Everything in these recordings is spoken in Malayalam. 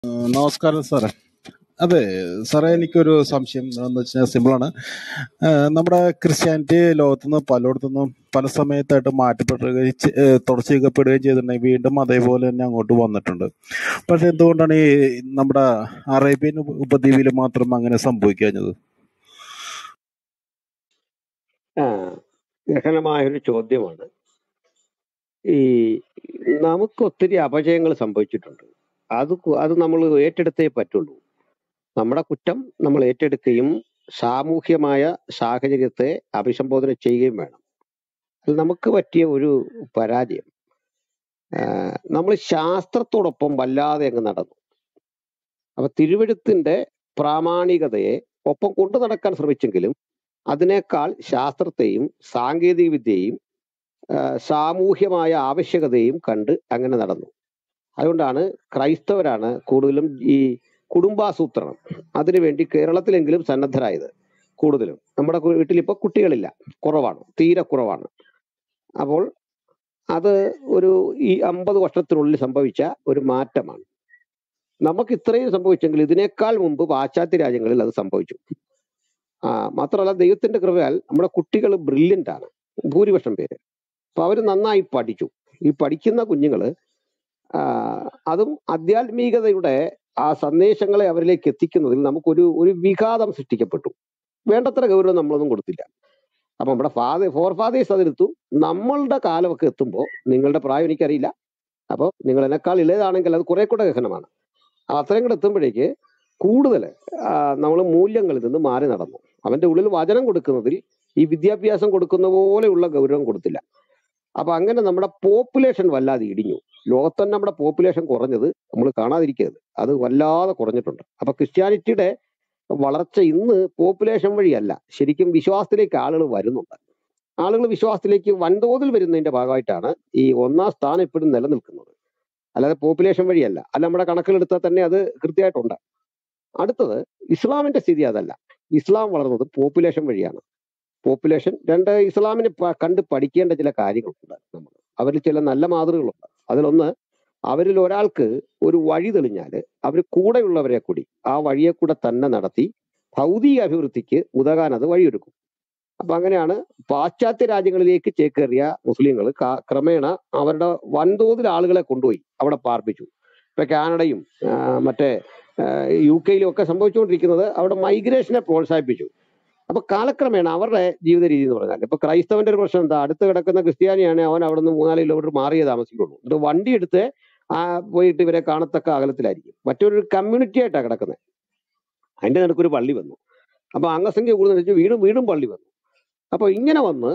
നമസ്കാരം സാറേ അതെ സാറേ എനിക്കൊരു സംശയം എന്ന് വെച്ചാൽ സിമ്പിളാണ് നമ്മുടെ ക്രിസ്ത്യാനിറ്റി ലോകത്തുനിന്ന് പലയിടത്തുനിന്നും പല സമയത്തായിട്ട് മാറ്റപ്പെടുകയും ചെ- ഏഹ് തുടച്ചു നീക്കപ്പെടുകയും ചെയ്തിട്ടുണ്ടെങ്കിൽ വീണ്ടും അതേപോലെ തന്നെ അങ്ങോട്ട് വന്നിട്ടുണ്ട് പക്ഷെ എന്തുകൊണ്ടാണ് ഈ നമ്മുടെ അറേബ്യൻ ഉപ- ഉപദ്വീപിൽ മാത്രം അങ്ങനെ സംഭവിക്കാഞ്ഞത് ആ ഗഹനമായൊരു ചോദ്യമാണ് ഈ നമുക്ക് ഒത്തിരി അപജയങ്ങൾ സംഭവിച്ചിട്ടുണ്ട് അത് കു- അത് നമ്മൾ ഏറ്റെടുത്തേ പറ്റുള്ളൂ നമ്മുടെ കുറ്റം നമ്മൾ ഏറ്റെടുക്കുകയും സാമൂഹ്യമായ സാഹചര്യത്തെ അഭിസംബോധന ചെയ്യുകയും വേണം അത് നമുക്ക് പറ്റിയ ഒരു പരാജയം നമ്മൾ ശാസ്ത്രത്തോടൊപ്പം വല്ലാതെ അങ്ങ് നടന്നു അപ്പൊ തിരുവഴുത്തിന്റെ പ്രാമാണികതയെ ഒപ്പം കൊണ്ടു നടക്കാൻ ശ്രമിച്ചെങ്കിലും അതിനേക്കാൾ ശാസ്ത്രത്തെയും സാങ്കേതിക വിദ്യയെയും സാമൂഹ്യമായ ആവശ്യകതയും കണ്ട് അങ്ങനെ നടന്നു അതുകൊണ്ടാണ് ക്രൈസ്തവരാണ് കൂടുതലും ഈ കുടുംബാസൂത്രണം അതിനുവേണ്ടി കേരളത്തിലെങ്കിലും സന്നദ്ധരായത് കൂടുതലും നമ്മുടെ കു- വീട്ടിൽ ഇപ്പൊ കുട്ടികളില്ല കുറവാണ് തീരെ കുറവാണ് അപ്പോൾ അത് ഒരു ഈ അമ്പത് വർഷത്തിനുള്ളിൽ സംഭവിച്ച ഒരു മാറ്റമാണ് നമുക്ക് ഇത്രയും സംഭവിച്ചെങ്കിൽ ഇതിനേക്കാൾ മുമ്പ് പാശ്ചാത്യ രാജ്യങ്ങളിൽ അത് സംഭവിച്ചു ആ മാത്രമല്ല ദൈവത്തിന്റെ കൃപയാൽ നമ്മുടെ കുട്ടികൾ ബ്രില്യൻ്റ് ആണ് ഭൂരിപക്ഷം പേര് അപ്പൊ അവർ നന്നായി പഠിച്ചു ഈ പഠിക്കുന്ന കുഞ്ഞുങ്ങള് ആ, അതും ആധ്യാത്മികതയുടെ ആ സന്ദേശങ്ങളെ അവരിലേക്ക് എത്തിക്കുന്നതിൽ നമുക്കൊരു ഒരു വിഘാതം സൃഷ്ടിക്കപ്പെട്ടു വേണ്ടത്ര ഗൗരവം നമ്മളൊന്നും കൊടുത്തില്ല അപ്പൊ നമ്മുടെ ഫാദർ ഫോർ ഫാദേഴ്സ് അതെടുത്തു നമ്മളുടെ കാലമൊക്കെ എത്തുമ്പോൾ നിങ്ങളുടെ പ്രായം എനിക്കറിയില്ല അപ്പോൾ നിങ്ങൾ എന്നെക്കാൾ ഇളയതാണെങ്കിൽ അത് കുറെ കൂടെ ഗഹനമാണ് ആ അത്രയും കൂടെ എത്തുമ്പോഴേക്ക് കൂടുതൽ നമ്മൾ മൂല്യങ്ങളിൽ നിന്ന് മാറി നടന്നു അവന്റെ ഉള്ളിൽ വചനം കൊടുക്കുന്നതിൽ ഈ വിദ്യാഭ്യാസം കൊടുക്കുന്ന പോലെയുള്ള ഗൗരവം കൊടുത്തില്ല അപ്പൊ അങ്ങനെ നമ്മുടെ പോപ്പുലേഷൻ വല്ലാതെ ഇടിഞ്ഞു ലോകത്ത് തന്നെ നമ്മുടെ പോപ്പുലേഷൻ കുറഞ്ഞത് നമ്മൾ കാണാതിരിക്കരുത് അത് വല്ലാതെ കുറഞ്ഞിട്ടുണ്ട് അപ്പൊ ക്രിസ്ത്യാനിറ്റിയുടെ വളർച്ച ഇന്ന് പോപ്പുലേഷൻ വഴിയല്ല ശരിക്കും വിശ്വാസത്തിലേക്ക് ആളുകൾ വരുന്നുണ്ട് ആളുകൾ വിശ്വാസത്തിലേക്ക് വൻതോതിൽ വരുന്നതിന്റെ ഭാഗമായിട്ടാണ് ഈ ഒന്നാം സ്ഥാനം ഇപ്പോഴും നിലനിൽക്കുന്നത് അല്ലാതെ പോപ്പുലേഷൻ വഴിയല്ല അല്ല നമ്മുടെ കണക്കുകളെടുത്താൽ തന്നെ അത് കൃത്യമായിട്ടുണ്ട് അടുത്തത് ഇസ്ലാമിന്റെ സ്ഥിതി അതല്ല ഇസ്ലാം വളർന്നത് പോപ്പുലേഷൻ വഴിയാണ് പോപ്പുലേഷൻ രണ്ട് ഇസ്ലാമിനെ പ- കണ്ട് പഠിക്കേണ്ട ചില കാര്യങ്ങളുണ്ട് നമ്മൾ അവരിൽ ചില നല്ല മാതൃകകളുണ്ട് അതിലൊന്ന് അവരിൽ ഒരാൾക്ക് ഒരു വഴി തെളിഞ്ഞാൽ അവർ കൂടെയുള്ളവരെ കൂടി ആ വഴിയെ കൂടെ തന്നെ നടത്തി ഭൗതിക അഭിവൃദ്ധിക്ക് ഉതകാൻ അത് വഴിയൊരുക്കും അപ്പൊ അങ്ങനെയാണ് പാശ്ചാത്യ രാജ്യങ്ങളിലേക്ക് ചേക്കേറിയ മുസ്ലിങ്ങൾ ക്രമേണ അവരുടെ വൻതോതിൽ ആളുകളെ കൊണ്ടുപോയി അവിടെ പാർപ്പിച്ചു ഇപ്പൊ കാനഡയും ആ, മറ്റേ യു കെയിലും ഒക്കെ സംഭവിച്ചുകൊണ്ടിരിക്കുന്നത് അവിടെ മൈഗ്രേഷനെ പ്രോത്സാഹിപ്പിച്ചു അപ്പൊ കാലക്രമേണ അവരുടെ ജീവിത രീതി എന്ന് പറഞ്ഞാൽ ഇപ്പൊ ക്രൈസ്തവന്റെ ഒരു പ്രശ്നം എന്താ അടുത്ത് കിടക്കുന്ന ക്രിസ്ത്യാനിയാണ് അവൻ അവിടെ നിന്ന് മൂന്നാല് കിലോമീറ്റർ മാറിയേ താമസിക്കുള്ളൂ എന്നിട്ട് വണ്ടി എടുത്ത് ആ പോയിട്ട് ഇവരെ കാണത്തക്ക അകലത്തിലായിരിക്കും മറ്റൊരു കമ്മ്യൂണിറ്റി ആയിട്ടാണ് കിടക്കുന്നത് അതിന്റെ നടുക്ക് ഒരു പള്ളി വന്നു അപ്പൊ അംഗസംഖ്യ കൂടുതൽ വീണ്ടും വീണ്ടും പള്ളി വന്നു അപ്പൊ ഇങ്ങനെ വന്ന്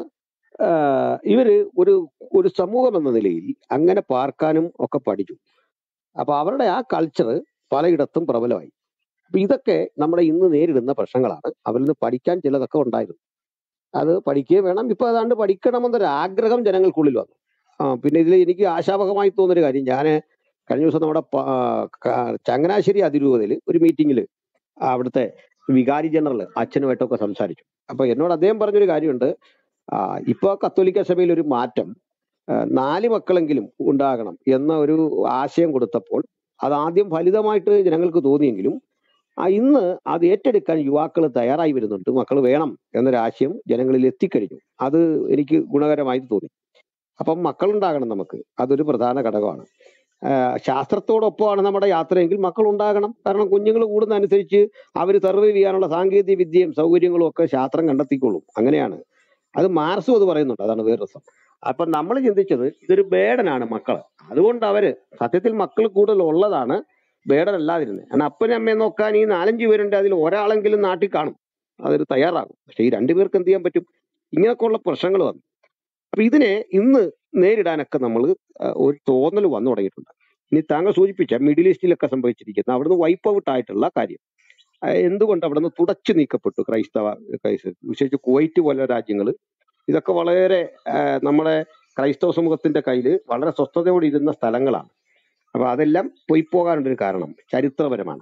ആഹ് ഇവര് ഒരു ഒരു സമൂഹം എന്ന നിലയിൽ അങ്ങനെ പാർക്കാനും ഒക്കെ പഠിച്ചു അപ്പൊ അവരുടെ ആ കൾച്ചർ പലയിടത്തും പ്രബലമായി അപ്പൊ ഇതൊക്കെ നമ്മുടെ ഇന്ന് നേരിടുന്ന പ്രശ്നങ്ങളാണ് അവരിൽ നിന്ന് പഠിക്കാൻ ചിലതൊക്കെ ഉണ്ടായിരുന്നു അത് പഠിക്കുകയും വേണം ഇപ്പൊ ഏതാണ്ട് പഠിക്കണമെന്നൊരു ആഗ്രഹം ജനങ്ങൾക്കുള്ളിൽ വന്നു ആ പിന്നെ ഇതിൽ എനിക്ക് ആശാവഹമായി തോന്നുന്നൊരു കാര്യം ഞാൻ കഴിഞ്ഞ ദിവസം നമ്മുടെ പ- ആ, ക- ചങ്ങനാശ്ശേരി അതിരൂപതയിൽ ഒരു മീറ്റിംഗിൽ അവിടുത്തെ വികാരി ജനറൽ അച്ഛനുമായിട്ടൊക്കെ സംസാരിച്ചു അപ്പൊ എന്നോട് അദ്ദേഹം പറഞ്ഞൊരു കാര്യമുണ്ട് ആ, ഇപ്പൊ കത്തോലിക്ക സഭയിൽ ഒരു മാറ്റം ആ, നാല് മക്കളെങ്കിലും ഉണ്ടാകണം എന്ന ഒരു ആശയം കൊടുത്തപ്പോൾ അത് ആദ്യം ഫലിതമായിട്ട് ജനങ്ങൾക്ക് തോന്നിയെങ്കിലും ആ ഇന്ന് അത് ഏറ്റെടുക്കാൻ യുവാക്കൾ തയ്യാറായി വരുന്നുണ്ട് മക്കൾ വേണം എന്നൊരു ആശയം ജനങ്ങളിൽ എത്തിക്കഴിഞ്ഞു അത് എനിക്ക് ഗുണകരമായി തോന്നി അപ്പം മക്കളുണ്ടാകണം നമുക്ക് അതൊരു പ്രധാന ഘടകമാണ് ആഹ് ശാസ്ത്രത്തോടൊപ്പമാണ് നമ്മുടെ യാത്രയെങ്കിൽ മക്കൾ ഉണ്ടാകണം കാരണം കുഞ്ഞുങ്ങൾ കൂടുന്നതനുസരിച്ച് അവർ സർവൈവ് ചെയ്യാനുള്ള സാങ്കേതിക വിദ്യയും സൗകര്യങ്ങളും ഒക്കെ ശാസ്ത്രം കണ്ടെത്തിക്കൊള്ളും അങ്ങനെയാണ് അത് മാർസും അത് പറയുന്നുണ്ട് അതാണ് വേറെ രസം അപ്പൊ നമ്മൾ ചിന്തിച്ചത് ഇതൊരു ബേഡനാണ് മക്കൾ അതുകൊണ്ട് അവര് സത്യത്തിൽ മക്കൾ കൂടുതൽ ഉള്ളതാണ് ബേഡൻ അല്ലാതിരുന്നത് കാരണം അപ്പനും അമ്മയും നോക്കാൻ ഈ നാലഞ്ച് പേരുണ്ട് അതിൽ ഒരാളെങ്കിലും നാട്ടിൽ കാണും അതൊരു തയ്യാറാകും പക്ഷെ ഈ രണ്ടുപേർക്ക് എന്ത് ചെയ്യാൻ പറ്റും ഇങ്ങനെയൊക്കെയുള്ള പ്രശ്നങ്ങൾ വന്നു അപ്പൊ ഇതിനെ ഇന്ന് നേരിടാനൊക്കെ നമ്മൾ ഒരു തോന്നൽ വന്നു തുടങ്ങിയിട്ടുണ്ട് ഇനി താങ്കൾ സൂചിപ്പിച്ച മിഡിൽ ഈസ്റ്റിലൊക്കെ സംഭവിച്ചിരിക്കുന്ന അവിടുന്ന് വൈപ്പ് ഔട്ട് ആയിട്ടുള്ള കാര്യം ആ, എന്തുകൊണ്ട് അവിടുന്ന് തുടച്ചു നീക്കപ്പെട്ടു ക്രൈസ്തവ ക്രൈസ്തവ വിശേഷിച്ച് കുവൈറ്റ് പോലെ രാജ്യങ്ങൾ ഇതൊക്കെ വളരെ ആ, നമ്മുടെ ക്രൈസ്തവ സമൂഹത്തിന്റെ കയ്യിൽ വളരെ സ്വസ്ഥതയോടെ ഇരുന്ന സ്ഥലങ്ങളാണ് അപ്പൊ അതെല്ലാം പോയി പോകാനുള്ളൊരു കാരണം ചരിത്രപരമാണ്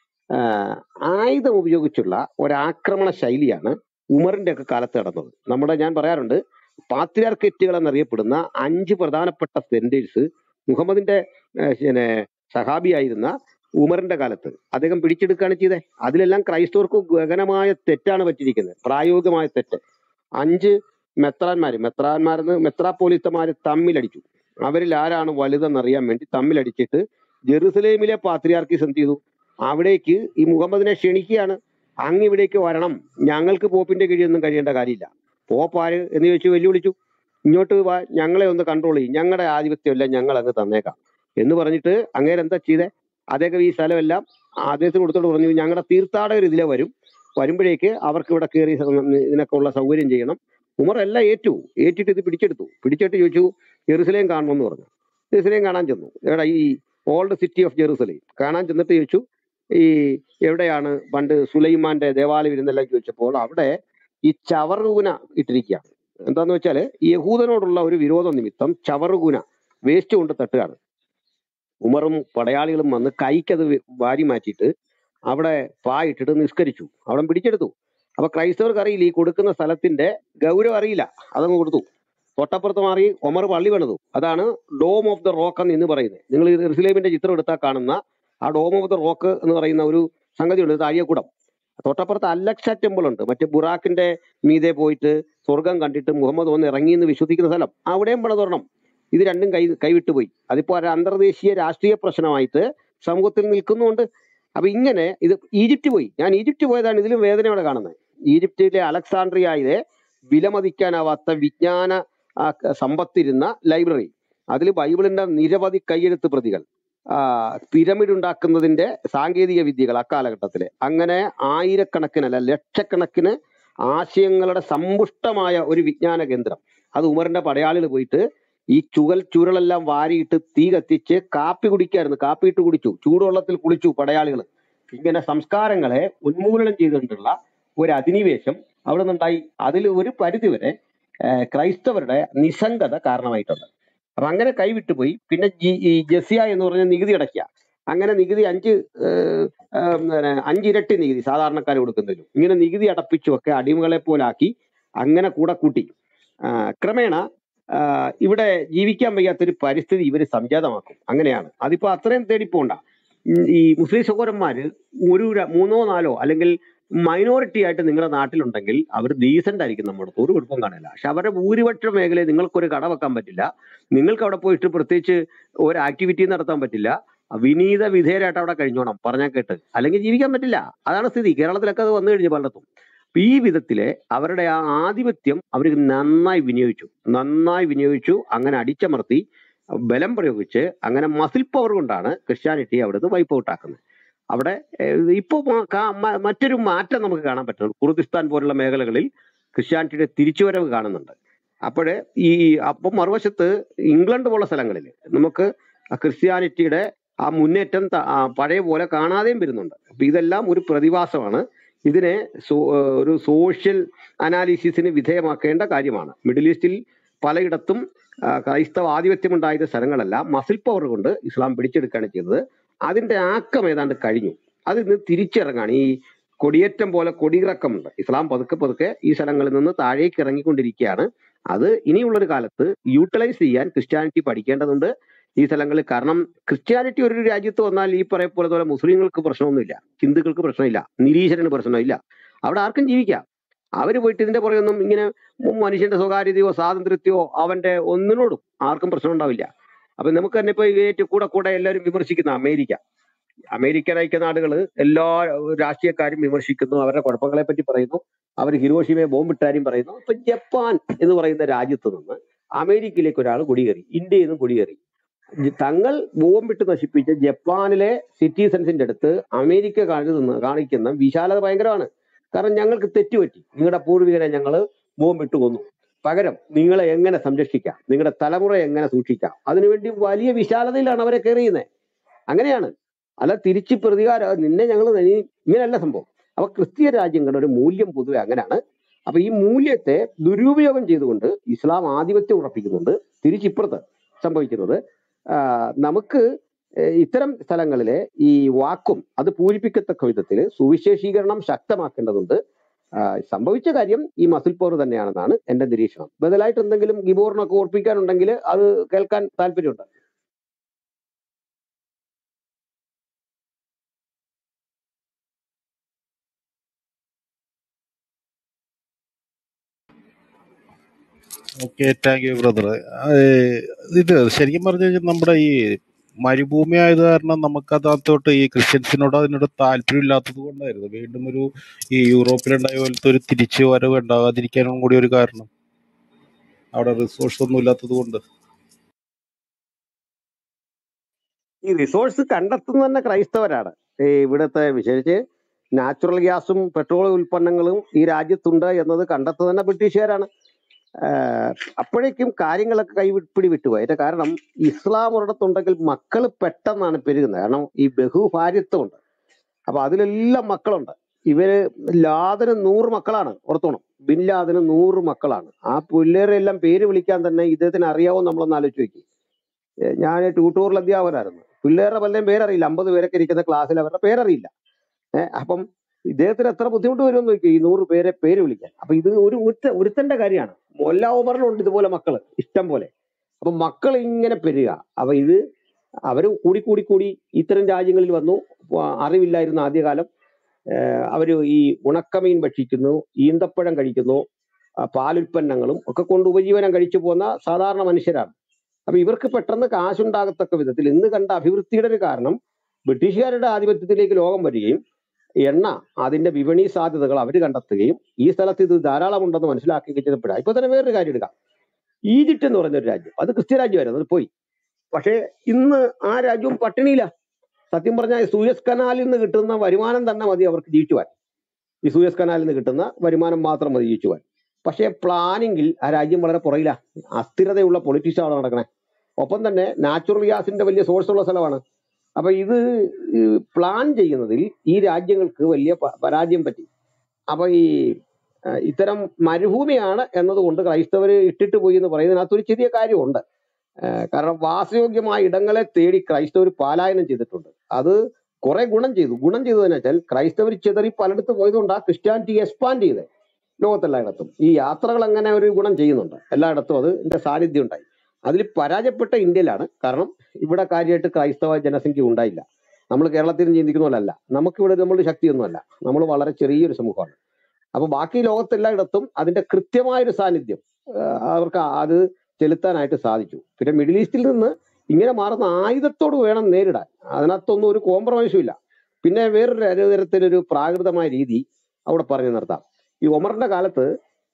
ആഹ് ആയുധം ഉപയോഗിച്ചുള്ള ഒരാക്രമണ ശൈലിയാണ് ഉമറിന്റെ ഒക്കെ കാലത്ത് നടന്നത് നമ്മുടെ ഞാൻ പറയാറുണ്ട് പാത്രിയാർക്കറ്റുകൾ എന്നറിയപ്പെടുന്ന അഞ്ച് പ്രധാനപ്പെട്ട സെന്റേഴ്സ് മുഹമ്മദിന്റെ ആഹ് പിന്നെ സഹാബിയായിരുന്ന ഉമറിന്റെ കാലത്ത് അദ്ദേഹം പിടിച്ചെടുക്കുകയാണ് ചെയ്തത് അതിലെല്ലാം ക്രൈസ്തവർക്ക് ഗഹനമായ തെറ്റാണ് പറ്റിയിരിക്കുന്നത് പ്രായോഗികമായ തെറ്റ് അഞ്ച് മെത്രാന്മാര് മെത്രാന്മാരെന്ന് മെത്രാപ്പോലിത്തമാര് തമ്മിലടിച്ചു അവരിൽ ആരാണ് വലുതെന്നറിയാൻ വേണ്ടി തമ്മിലടിച്ചിട്ട് ജെറുസലേമിലെ പാത്രിയാർക്കീസ് എന്ത് ചെയ്തു അവിടേക്ക് ഈ മുഹമ്മദിനെ ക്ഷണിക്കുകയാണ് അങ്ങ് ഇവിടേക്ക് വരണം ഞങ്ങൾക്ക് പോപ്പിന്റെ കീഴിലൊന്നും കഴിയേണ്ട കാര്യമില്ല പോപ്പാര് എന്ന് ചോദിച്ചു വെല്ലുവിളിച്ചു ഇങ്ങോട്ട് വാ ഞങ്ങളെ ഒന്ന് കൺട്രോൾ ചെയ്യും ഞങ്ങളുടെ ആധിപത്യമല്ല ഞങ്ങൾ അങ്ങ് തന്നേക്കാം എന്ന് പറഞ്ഞിട്ട് അങ്ങേര് എന്താ ചെയ്തേ അദ്ദേഹം ഈ സ്ഥലമെല്ലാം അദ്ദേഹത്തിന് കൊടുത്തോട്ട് പറഞ്ഞു ഞങ്ങളുടെ തീർത്ഥാടകർ ഇതിലെ വരും വരുമ്പോഴേക്ക് അവർക്ക് ഇവിടെ കയറി ഇതിനൊക്കെ ഉള്ള സൗകര്യം ചെയ്യണം ഉമർ എല്ലാം ഏറ്റു ഏറ്റിട്ട് ഇത് പിടിച്ചെടുത്തു പിടിച്ചിട്ട് ചോദിച്ചു ജെറുസലേം കാണണമെന്ന് പറഞ്ഞു ജെറുസലേം കാണാൻ ചെന്നു എവിടെ ഈ ഓൾഡ് സിറ്റി ഓഫ് ജെറുസലേം കാണാൻ ചെന്നിട്ട് ചോദിച്ചു ഈ എവിടെയാണ് പണ്ട് സുലൈമാന്റെ ദേവാലയം ഇരുന്നെല്ലാം ചോദിച്ചപ്പോൾ അവിടെ ഈ ചവറുകൂന ഇട്ടിരിക്കുകയാണ് എന്താന്ന് വെച്ചാല് യഹൂദനോടുള്ള ഒരു വിരോധ നിമിത്തം ചവറുകൂന വേസ്റ്റ് കൊണ്ട് തട്ടുകയാണ് ഉമറും പടയാളികളും വന്ന് കൈക്കത് വി- വാരി മാറ്റിയിട്ട് അവിടെ പായിട്ടിട്ട് നിസ്കരിച്ചു അവിടെ പിടിച്ചെടുത്തു അപ്പൊ ക്രൈസ്തവർക്ക് അറിയില്ല ഈ കൊടുക്കുന്ന സ്ഥലത്തിന്റെ ഗൗരവം അറിയില്ല അതങ്ങ് കൊടുത്തു തൊട്ടപ്പുറത്ത് മാറി ഒമർ പള്ളി പണിതു അതാണ് ഡോം ഓഫ് ദ റോക്ക് എന്ന് ഇന്ന് പറയുന്നത് നിങ്ങൾ ഇസ്ലേമിന്റെ ചിത്രം എടുത്താൽ കാണുന്ന ആ ഡോം ഓഫ് ദ റോക്ക് എന്ന് പറയുന്ന ഒരു സംഗതിയുണ്ട് താഴിയക്കുടം തൊട്ടപ്പുറത്ത് അലക്സ ടെമ്പിൾ ഉണ്ട് മറ്റേ ബുറാക്കിന്റെ മീതെ പോയിട്ട് സ്വർഗം കണ്ടിട്ട് മുഹമ്മദ് വന്ന് ഇറങ്ങി എന്ന് വിശ്വസിക്കുന്ന സ്ഥലം അവിടെയും പണിതൊരെണ്ണം ഇത് രണ്ടും കൈ കൈവിട്ടുപോയി അതിപ്പോ ഒരു അന്തർദേശീയ രാഷ്ട്രീയ പ്രശ്നമായിട്ട് സമൂഹത്തിൽ നിൽക്കുന്നുണ്ട് അപ്പൊ ഇങ്ങനെ ഇത് ഈജിപ്റ്റ് പോയി ഞാൻ ഈജിപ്റ്റ് പോയതാണ് ഇതിലും വേദനയോടെ കാണുന്നത് ഈജിപ്തിലെ അലക്സാണ്ട്രിയയിലെ വിലമതിക്കാനാവാത്ത വിജ്ഞാന ആ, ക- സമ്പത്തിരുന്ന ലൈബ്രറി അതിൽ ബൈബിളിന്റെ നിരവധി കയ്യെഴുത്ത് പ്രതികൾ ആ, പിരമിഡ് ഉണ്ടാക്കുന്നതിന്റെ സാങ്കേതിക വിദ്യകൾ അക്കാലഘട്ടത്തില് അങ്ങനെ ആയിരക്കണക്കിനല്ല ലക്ഷക്കണക്കിന് ആശയങ്ങളുടെ സമ്പുഷ്ടമായ ഒരു വിജ്ഞാന കേന്ദ്രം അത് ഉമറിന്റെ പടയാളികൾ പോയിട്ട് ഈ ചുകൽ ചുരുളെല്ലാം വാരിയിട്ട് തീ കത്തിച്ച് കാപ്പി കുടിക്കായിരുന്നു കാപ്പി ഇട്ട് കുടിച്ചു ചൂടുവെള്ളത്തിൽ കുളിച്ചു പടയാളികൾ ഇങ്ങനെ സംസ്കാരങ്ങളെ ഉന്മൂലനം ചെയ്തുകൊണ്ടുള്ള ഒരു അധിനിവേശം അവിടെ നിന്നുണ്ടായി അതിൽ ഒരു പരിധിവരെ ഏഹ്, ക്രൈസ്തവരുടെ നിസ്സംഗത കാരണമായിട്ടുണ്ട് അപ്പൊ അങ്ങനെ കൈവിട്ടുപോയി പിന്നെ ജി- ഈ ജസിയ എന്ന് പറഞ്ഞ നികുതി അടയ്ക്കുക അങ്ങനെ നികുതി അഞ്ച് ഏഹ്, ഏഹ്, പിന്നെ അഞ്ചിരട്ടി നികുതി സാധാരണക്കാർ കൊടുക്കുന്നതിലും ഇങ്ങനെ നികുതി അടപ്പിച്ചുമൊക്കെ അടിമകളെ പോലാക്കി അങ്ങനെ കൂടെ കൂട്ടി ആ, ക്രമേണ ആ, ഇവിടെ ജീവിക്കാൻ വയ്യാത്തൊരു പരിസ്ഥിതി ഇവർ സംജാതമാക്കും അങ്ങനെയാണ് അതിപ്പോ അത്രയും തേടി പോണ്ട ഉം, ഈ മുസ്ലിം സഹോദരന്മാര് ഒരു ര- മൂന്നോ നാലോ അല്ലെങ്കിൽ മൈനോറിറ്റി ആയിട്ട് നിങ്ങളുടെ നാട്ടിലുണ്ടെങ്കിൽ അവർ ഡീസന്റ് ആയിരിക്കും നമ്മുടെ അടുത്ത് ഒരു കുഴപ്പം കാണില്ല പക്ഷെ അവരുടെ ഭൂരിപക്ഷ മേഖലയിൽ നിങ്ങൾക്കൊരു കട വെക്കാൻ പറ്റില്ല നിങ്ങൾക്ക് അവിടെ പോയിട്ട് പ്രത്യേകിച്ച് ഒരു ആക്ടിവിറ്റി നടത്താൻ പറ്റില്ല വിനീത വിധേയരായിട്ട് അവിടെ കഴിഞ്ഞോണം പറഞ്ഞാൽ കേട്ട് അല്ലെങ്കിൽ ജീവിക്കാൻ പറ്റില്ല അതാണ് സ്ഥിതി കേരളത്തിലൊക്കെ അത് വന്നു കഴിഞ്ഞു പലയിടത്തും അപ്പൊ ഈ വിധത്തില് അവരുടെ ആ ആധിപത്യം അവർ നന്നായി വിനിയോഗിച്ചു നന്നായി വിനിയോഗിച്ചു അങ്ങനെ അടിച്ചമർത്തി ബലം പ്രയോഗിച്ച് അങ്ങനെ മസിൽ പവർ കൊണ്ടാണ് ക്രിസ്ത്യാനിറ്റി അവിടുന്ന് വൈപ്പ് ഔട്ട് ആക്കുന്നത് അവിടെ ഏഹ്, ഇപ്പോ മ- കാ- മ- മറ്റൊരു മാറ്റം നമുക്ക് കാണാൻ പറ്റും കുർദിസ്ഥാൻ പോലുള്ള മേഖലകളിൽ ക്രിസ്ത്യാനിറ്റിയുടെ തിരിച്ചുവരവ് കാണുന്നുണ്ട് അപ്പോഴ് ഈ അപ്പം മറുവശത്ത് ഇംഗ്ലണ്ട് പോലുള്ള സ്ഥലങ്ങളിൽ നമുക്ക് ആ ക്രിസ്ത്യാനിറ്റിയുടെ ആ മുന്നേറ്റം ത- ആ പഴയ പോലെ കാണാതെയും വരുന്നുണ്ട് അപ്പൊ ഇതെല്ലാം ഒരു പ്രതിഭാസമാണ് ഇതിനെ സോ- ഏഹ് ഒരു സോഷ്യൽ അനാലിസിസിന് വിധേയമാക്കേണ്ട കാര്യമാണ് മിഡിൽ ഈസ്റ്റിൽ പലയിടത്തും ആ, ക്രൈസ്തവ ആധിപത്യം ഉണ്ടായിരുന്ന സ്ഥലങ്ങളെല്ലാം മസിൽ പവർ കൊണ്ട് ഇസ്ലാം പിടിച്ചെടുക്കുകയാണ് ചെയ്തത് അതിന്റെ ആക്കം ഏതാണ്ട് കഴിഞ്ഞു അത് ഇന്ന് തിരിച്ചിറങ്ങാണ് ഈ കൊടിയേറ്റം പോലെ കൊടിയിറക്കമുണ്ട് ഇസ്ലാം പതുക്കെ പതുക്കെ ഈ സ്ഥലങ്ങളിൽ നിന്ന് താഴേക്ക് ഇറങ്ങിക്കൊണ്ടിരിക്കുകയാണ് അത് ഇനിയുള്ളൊരു കാലത്ത് യൂട്ടിലൈസ് ചെയ്യാൻ ക്രിസ്ത്യാനിറ്റി പഠിക്കേണ്ടതുണ്ട് ഈ സ്ഥലങ്ങളിൽ കാരണം ക്രിസ്ത്യാനിറ്റി ഒരു രാജ്യത്ത് വന്നാൽ ഈ പറയ പോലെ പോലെ മുസ്ലിങ്ങൾക്ക് പ്രശ്നമൊന്നുമില്ല ഹിന്ദുക്കൾക്ക് പ്രശ്നമില്ല നിരീശ്വരന് പ്രശ്നമില്ല അവിടെ ആർക്കും ജീവിക്കാം അവര് പോയിട്ട് ഇതിന്റെ പുറകൊന്നും ഇങ്ങനെ മനുഷ്യന്റെ സ്വകാര്യതയോ സ്വാതന്ത്ര്യത്തെയോ അവന്റെ ഒന്നിനോടും ആർക്കും പ്രശ്നം ഉണ്ടാവില്ല അപ്പൊ നമുക്ക് തന്നെ ഇപ്പൊ ഏറ്റവും കൂടെ കൂടെ എല്ലാവരും വിമർശിക്കുന്ന അമേരിക്ക അമേരിക്കൻ ഐക്യനാടുകൾ എല്ലാ രാഷ്ട്രീയക്കാരും വിമർശിക്കുന്നു അവരുടെ കുഴപ്പങ്ങളെ പറ്റി പറയുന്നു അവർ ഹിരോഷിമയെ ബോംബിട്ടാരും പറയുന്നു ഇപ്പൊ ജപ്പാൻ എന്ന് പറയുന്ന രാജ്യത്ത് നിന്ന് അമേരിക്കയിലേക്ക് ഒരാൾ കുടിയേറി ഇന്ത്യയിൽ നിന്നും കുടിയേറി ജ- തങ്ങൾ ബോംബിട്ട് നശിപ്പിച്ച ജപ്പാനിലെ സിറ്റിസൺസിന്റെ അടുത്ത് അമേരിക്ക കാണിക്കുന്ന കാണിക്കുന്ന വിശാലത ഭയങ്കരമാണ് കാരണം ഞങ്ങൾക്ക് തെറ്റുപറ്റി നിങ്ങളുടെ പൂർവികരെ ഞങ്ങൾ ബോംബിട്ട് കൊന്നു പകരം നിങ്ങളെ എങ്ങനെ സംരക്ഷിക്കാം നിങ്ങളുടെ തലമുറയെ എങ്ങനെ സൂക്ഷിക്കാം അതിനുവേണ്ടി വലിയ വിശാലതയിലാണ് അവരെ കയറിയുന്നത് അങ്ങനെയാണ് അല്ല തിരിച്ച് പ്രതികാരം നിന്നെ ഞങ്ങൾ ഇങ്ങനെയല്ല സംഭവം അപ്പൊ ക്രിസ്തീയ രാജ്യങ്ങളുടെ ഒരു മൂല്യം പൊതുവെ അങ്ങനെയാണ് അപ്പൊ ഈ മൂല്യത്തെ ദുരുപയോഗം ചെയ്തുകൊണ്ട് ഇസ്ലാം ആധിപത്യം ഉറപ്പിക്കുന്നുണ്ട് തിരിച്ചിപ്പുറത്ത് സംഭവിക്കുന്നത് ആ, നമുക്ക് ഏഹ് ഇത്തരം സ്ഥലങ്ങളിലെ ഈ വാക്കും അത് പൂരിപ്പിക്കത്തക്ക വിധത്തിൽ സുവിശേഷീകരണം ശക്തമാക്കേണ്ടതുണ്ട് ആ, സംഭവിച്ച കാര്യം ഈ മസിൽ പവർ തന്നെയാണെന്നാണ് എന്റെ നിരീക്ഷണം ബദലായിട്ട് എന്തെങ്കിലും ഗിബോറിനൊക്കെ ഓർപ്പിക്കാനുണ്ടെങ്കിൽ അത് കേൾക്കാൻ താല്പര്യമുണ്ട് ഓക്കെ താങ്ക് യു ബ്രദർ ഇത് ശരിക്കും പറഞ്ഞു കഴിഞ്ഞാൽ നമ്മുടെ ഈ മരുഭൂമി ആയത് കാരണം നമുക്കതിനകത്തോട്ട് ഈ ക്രിസ്ത്യൻസിനോട് അതിനോട് താല്പര്യം ഇല്ലാത്തത് കൊണ്ടായിരുന്നു വീണ്ടും ഒരു ഈ യൂറോപ്പിലുണ്ടായ പോലത്തെ ഒരു തിരിച്ചു വരവ് ഉണ്ടാകാതിരിക്കാനും കൂടി ഒരു കാരണം അവിടെ റിസോഴ്സ് ഒന്നും ഇല്ലാത്തത് കൊണ്ട് ഈ റിസോഴ്സ് കണ്ടെത്തുന്നത് തന്നെ ക്രൈസ്തവരാണ് ഈ ഇവിടുത്തെ വിശേഷിച്ച് നാച്ചുറൽ ഗ്യാസും പെട്രോൾ ഉൽപ്പന്നങ്ങളും ഈ രാജ്യത്തുണ്ട് എന്നത് കണ്ടെത്തുന്നത് തന്നെ ബ്രിട്ടീഷുകാരാണ് ആഹ് അപ്പോഴേക്കും കാര്യങ്ങളൊക്കെ കൈപിടി വിട്ടുപോയി അതിന്റെ കാരണം ഇസ്ലാം ഒരിടത്തുണ്ടെങ്കിൽ മക്കൾ പെട്ടെന്നാണ് പെരുകുന്നത് കാരണം ഈ ബഹുഭാര്യത്വമുണ്ട് അപ്പൊ അതിലെല്ലാം മക്കളുണ്ട് ഇവര് ലാദന് നൂറ് മക്കളാണ് ഓർത്തോണം ബിൻ ലാദന് നൂറ് മക്കളാണ് ആ പിള്ളേരെ എല്ലാം പേര് വിളിക്കാൻ തന്നെ ഇദ്ദേഹത്തിന് അറിയാവോ നമ്മളൊന്ന് ആലോചിച്ച് നോക്കി ഏഹ് ഞാൻ ട്യൂട്ടോറിയൽ അധ്യാപകനായിരുന്നു പിള്ളേരുടെ പലരും പേരറിയില്ല അമ്പത് പേരൊക്കെ ഇരിക്കുന്ന ക്ലാസ്സിൽ അവരുടെ പേരറിയില്ല ഏഹ് അപ്പം ഇദ്ദേഹത്തിന് എത്ര ബുദ്ധിമുട്ട് വരുമെന്ന് നോക്കി ഈ നൂറ് പേരെ പേര് വിളിക്കാൻ അപ്പൊ ഇത് ഒരു ഒരുത്ത ഒരുത്തന്റെ കാര്യമാണ് മൊല്ല ഓമറിനുണ്ട് ഇതുപോലെ മക്കള് ഇഷ്ടം പോലെ അപ്പൊ മക്കൾ ഇങ്ങനെ പെരുക അപ്പൊ ഇത് അവര് കൂടി കൂടി കൂടി ഇത്തരം രാജ്യങ്ങളിൽ വന്നു ആ, അറിവില്ലായിരുന്നു ആദ്യകാലം ഏഹ് അവര് ഈ ഉണക്കമീൻ ഭക്ഷിക്കുന്നു ഈന്തപ്പഴം കഴിക്കുന്നു ആ, പാലുൽപ്പന്നങ്ങളും ഒക്കെ കൊണ്ട് ഉപജീവനം കഴിച്ചു പോകുന്ന സാധാരണ മനുഷ്യരാണ് അപ്പൊ ഇവർക്ക് പെട്ടെന്ന് കാശുണ്ടാകത്തക്ക വിധത്തിൽ ഇന്ന് കണ്ട അഭിവൃദ്ധിയുടെ ഒരു കാരണം ബ്രിട്ടീഷുകാരുടെ ആധിപത്യത്തിലേക്ക് ലോകം വരികയും എണ്ണ അതിന്റെ വിപണി സാധ്യതകൾ അവർ കണ്ടെത്തുകയും ഈ സ്ഥലത്ത് ഇത് ധാരാളം ഉണ്ടെന്ന് മനസ്സിലാക്കുകയും ചെയ്തപ്പോഴാണ് ഇപ്പൊ തന്നെ വേറൊരു കാര്യം എടുക്കാം ഈജിപ്റ്റ് എന്ന് പറയുന്ന ഒരു രാജ്യം അത് ക്രിസ്ത്യ രാജ്യമായിരുന്നു അത് പോയി പക്ഷേ ഇന്ന് ആ രാജ്യവും പട്ടിണിയില്ല സത്യം പറഞ്ഞാൽ സൂയസ് കനാലിൽ നിന്ന് കിട്ടുന്ന വരുമാനം തന്നെ മതി അവർക്ക് ജീവിച്ചുവാൻ ഈ സൂയസ് കനാലിൽ നിന്ന് കിട്ടുന്ന വരുമാനം മാത്രം മതി ജീവിച്ചുവാൻ പക്ഷേ പ്ലാനിങ്ങിൽ ആ രാജ്യം വളരെ പുറകില അസ്ഥിരതയുള്ള പൊളിറ്റിക്സ് ആണ് നടക്കണേ ഒപ്പം തന്നെ നാച്ചുറൽ ഗ്യാസിന്റെ വലിയ സോഴ്സ് ഉള്ള സ്ഥലമാണ് അപ്പൊ ഇത് ഈ പ്ലാൻ ചെയ്യുന്നതിൽ ഈ രാജ്യങ്ങൾക്ക് വലിയ പ- പരാജയം പറ്റി അപ്പൊ ഈ ആ, ഇത്തരം മരുഭൂമിയാണ് എന്നതുകൊണ്ട് ക്രൈസ്തവര് ഇട്ടിട്ട് പോയി എന്ന് പറയുന്നതിനകത്ത് ഒരു ചെറിയ കാര്യമുണ്ട് ആ, കാരണം വാസയോഗ്യമായ ഇടങ്ങളെ തേടി ക്രൈസ്തവർ പലായനം ചെയ്തിട്ടുണ്ട് അത് കുറെ ഗുണം ചെയ്തു ഗുണം ചെയ്തതെന്ന് വെച്ചാൽ ക്രൈസ്തവർ ചിതറി പലയിടത്ത് പോയതുകൊണ്ടാണ് ക്രിസ്ത്യാനിറ്റി എക്സ്പാൻഡ് ചെയ്തത് ലോകത്തെല്ലായിടത്തും ഈ യാത്രകൾ അങ്ങനെ ഒരു ഗുണം ചെയ്യുന്നുണ്ട് എല്ലായിടത്തും അത് എന്റെ സാന്നിധ്യം ഉണ്ടായി അതിൽ പരാജയപ്പെട്ട ഇന്ത്യയിലാണ് കാരണം ഇവിടെ കാര്യമായിട്ട് ക്രൈസ്തവ ജനസംഖ്യ ഉണ്ടായില്ല നമ്മൾ കേരളത്തിൽ ചിന്തിക്കുന്ന പോലല്ല നമുക്കിവിടെ നമ്മളുടെ ശക്തിയൊന്നുമല്ല നമ്മൾ വളരെ ചെറിയൊരു സമൂഹമാണ് അപ്പൊ ബാക്കി ലോകത്തെല്ലായിടത്തും അതിന്റെ കൃത്യമായൊരു സാന്നിധ്യം ആ, അവർക്ക് അത് ചെലുത്താനായിട്ട് സാധിച്ചു പിന്നെ മിഡിൽ ഈസ്റ്റിൽ നിന്ന് ഇങ്ങനെ മാറുന്ന ആയുധത്തോട് വേണം നേരിടാൻ അതിനകത്തൊന്നും ഒരു കോംപ്രമൈസും ഇല്ല പിന്നെ വേറൊരു ഒരു തരത്തിലൊരു പ്രാകൃതമായ രീതി അവിടെ പറഞ്ഞു നിർത്താം ഈ ഒമറിന്റെ കാലത്ത്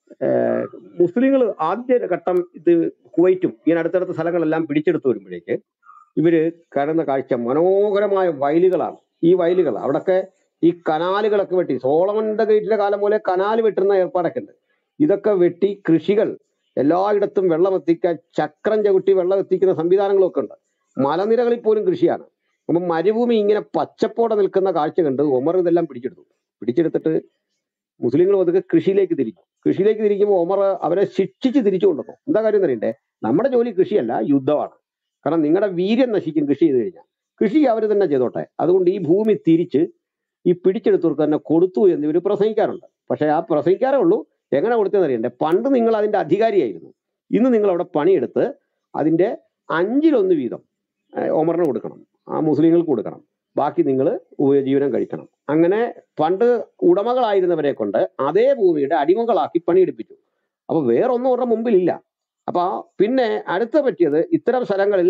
മുസ്ലിങ്ങൾ ആദ്യ ഘട്ടം ഇത് കുവൈറ്റും ഇങ്ങനെ അടുത്തടുത്ത സ്ഥലങ്ങളെല്ലാം പിടിച്ചെടുത്ത് വരുമ്പോഴേക്ക് ഇവര് കാണുന്ന കാഴ്ച മനോഹരമായ വയലുകളാണ് ഈ വയലുകൾ അവിടൊക്കെ ഈ കനാലുകളൊക്കെ വെട്ടി സോളമന്റെ ഗേറ്റിലെ കാലം പോലെ കനാൽ വെട്ടുന്ന ഏർപ്പാടൊക്കെ ഉണ്ട് ഇതൊക്കെ വെട്ടി കൃഷികൾ എല്ലായിടത്തും വെള്ളം എത്തിക്കാൻ ചക്രം ചവിട്ടി വെള്ളം എത്തിക്കുന്ന സംവിധാനങ്ങളൊക്കെ ഉണ്ട് മലനിരകളിൽ പോലും കൃഷിയാണ് അപ്പം മരുഭൂമി ഇങ്ങനെ പച്ചപ്പോടെ നിൽക്കുന്ന കാഴ്ച കണ്ട് ഒമർ ഇതെല്ലാം പിടിച്ചെടുത്തു പിടിച്ചെടുത്തിട്ട് മുസ്ലിങ്ങൾ ഒതുക്കെ കൃഷിയിലേക്ക് തിരിച്ചു കൃഷിയിലേക്ക് തിരിക്കുമ്പോൾ ഒമർ അവരെ ശിക്ഷിച്ച് തിരിച്ചു കൊണ്ടുവന്നു എന്താ കാര്യം അറിയണ്ടേ നമ്മുടെ ജോലി കൃഷിയല്ല യുദ്ധമാണ് കാരണം നിങ്ങളുടെ വീര്യം നശിക്കും കൃഷി ചെയ്ത് കഴിഞ്ഞാൽ കൃഷി അവർ തന്നെ ചെയ്തോട്ടെ അതുകൊണ്ട് ഈ ഭൂമി തിരിച്ച് ഈ പിടിച്ചെടുത്തവർക്ക് തന്നെ കൊടുത്തു എന്ന് ഇവർ പ്രസംഗിക്കാറുണ്ട് പക്ഷെ ആ പ്രസംഗിക്കാറേ ഉള്ളൂ എങ്ങനെ കൊടുത്തതെന്ന് അറിയണ്ടേ പണ്ട് നിങ്ങൾ അതിന്റെ അധികാരിയായിരുന്നു ഇന്ന് നിങ്ങൾ അവിടെ പണിയെടുത്ത് അതിന്റെ അഞ്ചിലൊന്ന് വീതം ഏഹ് ഒമറിന് കൊടുക്കണം ആ മുസ്ലിങ്ങൾക്ക് കൊടുക്കണം ബാക്കി നിങ്ങൾ ഉപജീവനം കഴിക്കണം അങ്ങനെ പണ്ട് ഉടമകളായിരുന്നവരെ കൊണ്ട് അതേ ഭൂമിയുടെ അടിമകളാക്കി പണിയെടുപ്പിച്ചു അപ്പൊ വേറൊന്നും അവരുടെ മുമ്പിലില്ല അപ്പൊ പിന്നെ അടുത്ത പറ്റിയത് ഇത്തരം സ്ഥലങ്ങളിൽ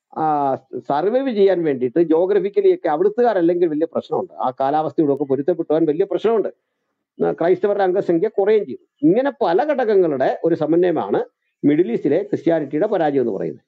സർവൈവ് ചെയ്യാൻ വേണ്ടിയിട്ട് ജോഗ്രഫിക്കലി ഒക്കെ അവിടുത്തുകാരല്ലെങ്കിൽ വലിയ പ്രശ്നമുണ്ട് ആ കാലാവസ്ഥയോടൊക്കെ പൊരുത്തപ്പെട്ടുവാൻ വലിയ പ്രശ്നമുണ്ട് ന- ക്രൈസ്തവരുടെ അംഗസംഖ്യ കുറയുകയും ചെയ്തു ഇങ്ങനെ പല ഘടകങ്ങളുടെ ഒരു സമന്വയമാണ് മിഡിൽ ഈസ്റ്റിലെ ക്രിസ്ത്യാനിറ്റിയുടെ പരാജയം എന്ന് പറയുന്നത്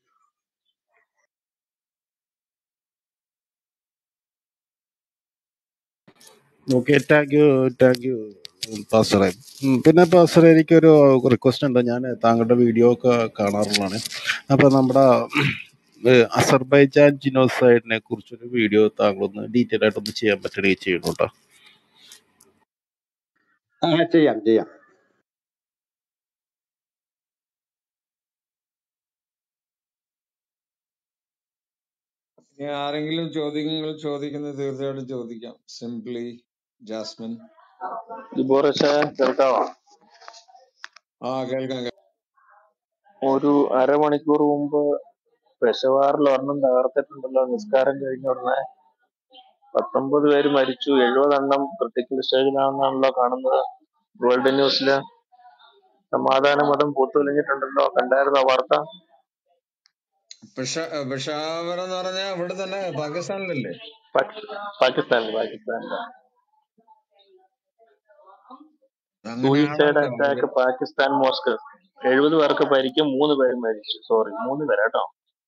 okay thank you thank you പാസ്റ്ററെ ഉം, പിന്നെ പാസ്റ്ററെ എനിക്കൊരു റിക്വസ്റ്റ് ഉണ്ട് ഞാൻ താങ്കളുടെ വീഡിയോ ഒക്കെ കാണാറുള്ളതാണ് അപ്പൊ നമ്മുടെ ഏഹ്, അസർബൈജാൻ ജിനോസൈഡിനെ കുറിച്ചൊരു വീഡിയോ താങ്കളൊന്ന് ഡീറ്റെയിൽ ആയിട്ടൊന്ന് ചെയ്യാൻ പറ്റണമെങ്കിൽ ചെയ്യണം കേട്ടോ ആ, ചെയ്യാം ചെയ്യാം ഇനി ആരെങ്കിലും ചോദ്യങ്ങൾ ചോദിക്കുന്നത് തീർച്ചയായിട്ടും ചോദിക്കാം സിംപ്ലി ജാസ്മിൻ ഡിബോറച്ച കേൾക്കാവോ ആ കേൾക്കാം കേൾക്കാം. ഒരു അരമണിക്കൂർ മുമ്പ് പെഷവാറിൽ ഒരെണ്ണം തകർത്തിട്ടുണ്ടല്ലോ നിസ്കാരം കഴിഞ്ഞ ഉടനെ പത്തൊമ്പത് പേര് മരിച്ചു എഴുപതെണ്ണം ക്രിട്ടിക്കൽ സ്റ്റേജിലാണെന്നാണല്ലോ കാണുന്നത് വേൾഡ് ന്യൂസില് സമാധാന മതം പൂത്തുലഞ്ഞിട്ടുണ്ടല്ലോ കണ്ടായിരുന്നോ വാർത്ത പെഷ പെഷാവർ എന്ന് പറഞ്ഞാൽ ഇവിടെ തന്നെ പാകിസ്ഥാനിലല്ലേ പാകി- പാകിസ്ഥാനിൽ പാകിസ്ഥാനിൽ അങ്ങനെയാണോ സൂയിസൈഡ് അറ്റാക്ക് പാകിസ്ഥാൻ മോസ്ക് എഴുപത് പേർക്ക് പരിക്കും മൂന്ന് പേര് മരിച്ചു സോറി മൂന്ന് പേര് കേട്ടോ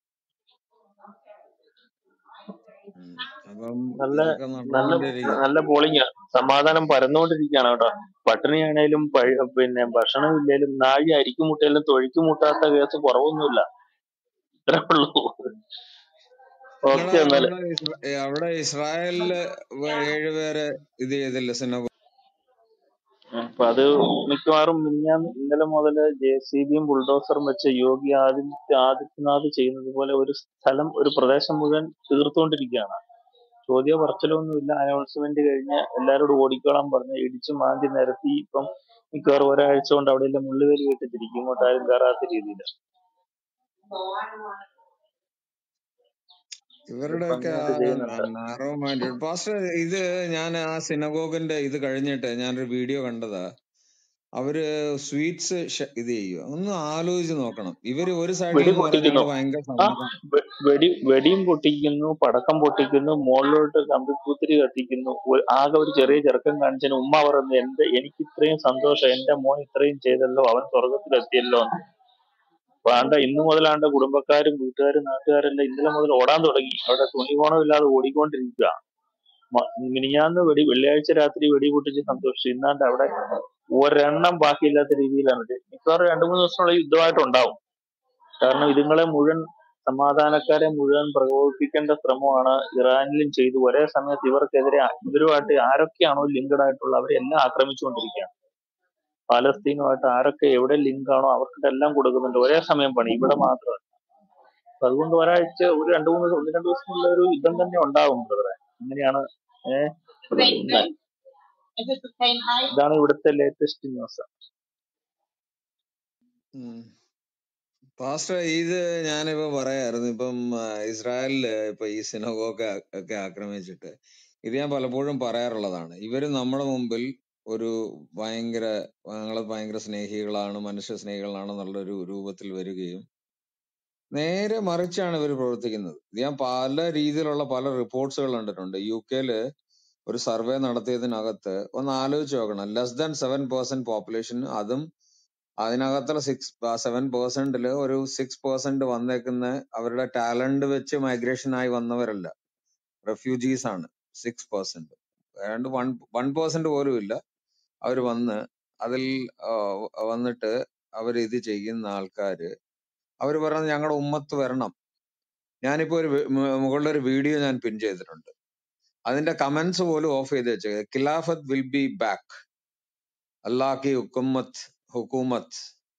ഉം. അപ്പം നല്ല ഇതൊക്കെ നല്ല നടന്നുകൊണ്ടിരിക്കുക നല്ല പോളിംഗ് സമാധാനം പരന്നുകൊണ്ടിരിക്കുകയാണ് കേട്ടോ പട്ടിണിയാണേലും പഴ- പിന്നെ ഭക്ഷണം ഇല്ലേലും നാഴി അരിക്ക് മുട്ടയിലും തൊഴിക്ക് മുട്ടാത്ത കേസ് കുറവൊന്നുമില്ല ഇത്രേ ഉള്ളൂ നിങ്ങളെ ഓക്കെ എന്നാല് അവിടെ ഇസ്ര- ഏ, അവിടെ ഇസ്രായേലില് വ- ഏഴുപേരെ ഇത് ചെയ്തില്ല സിനഗോ അപ്പൊ അത് മിക്കവാറും മിനിഞ്ഞാന്ന് ഇന്നലെ മുതൽ ജെ സി ബിയും ബുൾഡോസറും വെച്ച് യോഗി ആദിത്യ ആദിത്യനാഥ് ചെയ്യുന്നത് പോലെ ഒരു സ്ഥലം ഒരു പ്രദേശം മുഴുവൻ തീർത്തുകൊണ്ടിരിക്കുകയാണ് ചോദ്യ പറച്ചിലൊന്നുമില്ല അനൗൺസ്മെന്റ് കഴിഞ്ഞ് എല്ലാവരോടും ഓടിക്കോളാൻ പറഞ്ഞ് ഇടിച്ച് മാന്തി നിരത്തി ഇപ്പം മിക്കവാറും ഒരാഴ്ച കൊണ്ട് അവിടെ എല്ലാം മുള്ളുവേലി ഇട്ടിട്ടിരിക്കും ഇങ്ങോട്ട് ആരും കയറാത്ത രീതിയിൽ ഇപ്പൊ ഇവരുടെയൊക്കെ ആ അങ്ങനെയൊക്കെ ചെയ്യുന്നുണ്ട് നാരോ മൈൻഡഡ് പാസ്റ്റർ ഇത് ഞാൻ ആ സിനഗോഗിന്റെ ഇത് കഴിഞ്ഞിട്ട് ഞാനൊരു വീഡിയോ കണ്ടതാ അവര് സ്വീറ്റ്സ് ഇത് ചെയ്യുക ഒന്ന് ആലോചിച്ച് നോക്കണം ഇവര് ഒരു സൈഡിൽ വെടി നിന്ന് പറയാം പൊട്ടിക്കുന്നു ഞങ്ങള് ഭയങ്കര ആ സമാധാനം വെ- വെടി വെടിയും പൊട്ടിക്കുന്നു പടക്കം പൊട്ടിക്കുന്നു മുകളിലോട്ട് കമ്പിപ്പൂത്തിരി കത്തിക്കുന്നു ഒരു- ആകെ ഒരു ചെറിയ ചെറുക്കം കാണിച്ചതിന് ഉമ്മ പറഞ്ഞു എന്റെ എനിക്ക് ഇത്രയും സന്തോഷം എന്റെ മോൻ ഇത്രയും ചെയ്തല്ലോ അവൻ സ്വർഗത്തിലെത്തിയല്ലോ എന്ന് വേണ്ട ഇന്നു മുതലാണ്ട് കുടുംബക്കാരും വീട്ടുകാരും നാട്ടുകാരെല്ലാം ഇന്നലെ മുതൽ ഓടാൻ തുടങ്ങി അവിടെ തുണികോണമില്ലാതെ ഓടിക്കൊണ്ടിരിക്കുക മ- മിനിഞ്ഞാന്ന് വെടി വെള്ളിയാഴ്ച രാത്രി വെടി പൊട്ടിച്ച് സന്തോഷിച്ചു ഇന്നാണ്ട് അവിടെ ഒരെണ്ണം ബാക്കിയില്ലാത്ത രീതിയിലാണ് ഇത്. മിക്കവാറും രണ്ടു മൂന്ന് ദിവസമുള്ള യുദ്ധമായിട്ടുണ്ടാവും കാരണം ഇതുങ്ങളെ മുഴുവൻ സമാധാനക്കാരെ മുഴുവൻ പ്രകോപിപ്പിക്കേണ്ട ശ്രമമാണ് ഇറാനിലും ചെയ്തു ഒരേ സമയത്ത് ഇവർക്കെതിരെ ഇവരുമായിട്ട് ആരൊക്കെയാണോ ലിങ്കഡ് ആയിട്ടുള്ള അവരെല്ലാം ആക്രമിച്ചുകൊണ്ടിരിക്കുകയാണ് പാലസ്തീനുമായിട്ട് ആരൊക്കെ എവിടെ ലിങ്ക് ആണോ അവർക്കെല്ലാം കൊടുക്കുന്നുണ്ട് ഒരേ സമയം പണി ഇവിടെ മാത്രമല്ല അപ്പൊ അതുകൊണ്ട് ഒരാഴ്ച ഒരു രണ്ടു മൂന്ന് ദിവസം ഒന്ന് രണ്ട് ദിവസമുള്ള ഒരു യുദ്ധം തന്നെ ഉണ്ടാവും ബ്രദറെ അങ്ങനെയാണ് ഏഹ് ഇന്ന് ഇതാണ് ഇവിടുത്തെ ലേറ്റസ്റ്റ് ന്യൂസ് ഉം. പാസ്റ്റർ ഇത് ഞാനിപ്പോ പറയായിരുന്നു ഇപ്പം ആ, ഇസ്രായേലില് ഇപ്പൊ ഈ സിനഗോഗ ഒക്കെ ആക്രമിച്ചിട്ട് ഇത് ഞാൻ പലപ്പോഴും പറയാറുള്ളതാണ് ഇവര് നമ്മുടെ മുമ്പിൽ ഒരു ഭയങ്കര ഞങ്ങള് ഭയങ്കര സ്നേഹികളാണ് മനുഷ്യ സ്നേഹികളാണ് എന്നുള്ള ഒരു രൂപത്തിൽ വരികയും നേരെ മറിച്ചാണ് ഇവർ പ്രവർത്തിക്കുന്നത് ഇത് ഞാൻ പല രീതിയിലുള്ള പല റിപ്പോർട്ട്സുകൾ കണ്ടിട്ടുണ്ട് യു കെയില് ഒരു സർവേ നടത്തിയതിനകത്ത് ഒന്ന് ആലോചിച്ച് നോക്കണം less than seven percent population അതും അതിനകത്തുള്ള സിക്സ് സെവൻ പെർസെന്റില് ഒരു സിക്സ് പെർസെന്റ് വന്നേക്കുന്ന അവരുടെ ടാലന്റ് വെച്ച് മൈഗ്രേഷൻ ആയി വന്നവരല്ല റെഫ്യൂജീസ് ആണ് സിക്സ് പെർസെന്റ് ഏതാണ്ട് വൺ വൺ പെർസെന്റ് പോലും ഇല്ല അവർ വന്ന് അതിൽ ആ, വന്നിട്ട് അവർ ഇത് ചെയ്യുന്ന ആൾക്കാര് അവർ പറയുന്നത് ഞങ്ങളുടെ ഉമ്മത്ത് വരണം ഞാനിപ്പോ ഒരു വി- മു- മുകളിൽ ഒരു വീഡിയോ ഞാൻ പിൻ ചെയ്തിട്ടുണ്ട് അതിന്റെ കമന്റ്സ് പോലും ഓഫ് ചെയ്ത് വെച്ചേക്കുക ഖിലാഫത്ത് വിൽ ബി ബാക്ക് അല്ലാഹ് കി ഹുക്കുമത്ത് ഹുക്കൂമത്ത്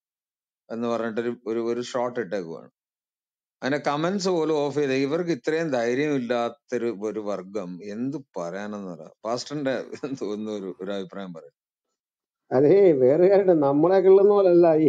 എന്ന് പറഞ്ഞിട്ടൊരു ഒരു ഒരു ഷോട്ട് ഇട്ടേക്കുവാണ് അതിന്റെ കമന്റ്സ് പോലും ഓഫ് ചെയ്ത് ഇവർക്ക് ഇത്രയും ധൈര്യം ഇല്ലാത്തൊരു ഒരു വർഗം എന്ത് പറയാനെന്ന് പറ പാസ്റ്ററിന്റെ തോന്നുന്ന ഒരു ഒരു അഭിപ്രായം പറയും അതേ വേറെ കാര്യമുണ്ട് നമ്മളെ കിള്ളുന്ന പോലല്ല ഈ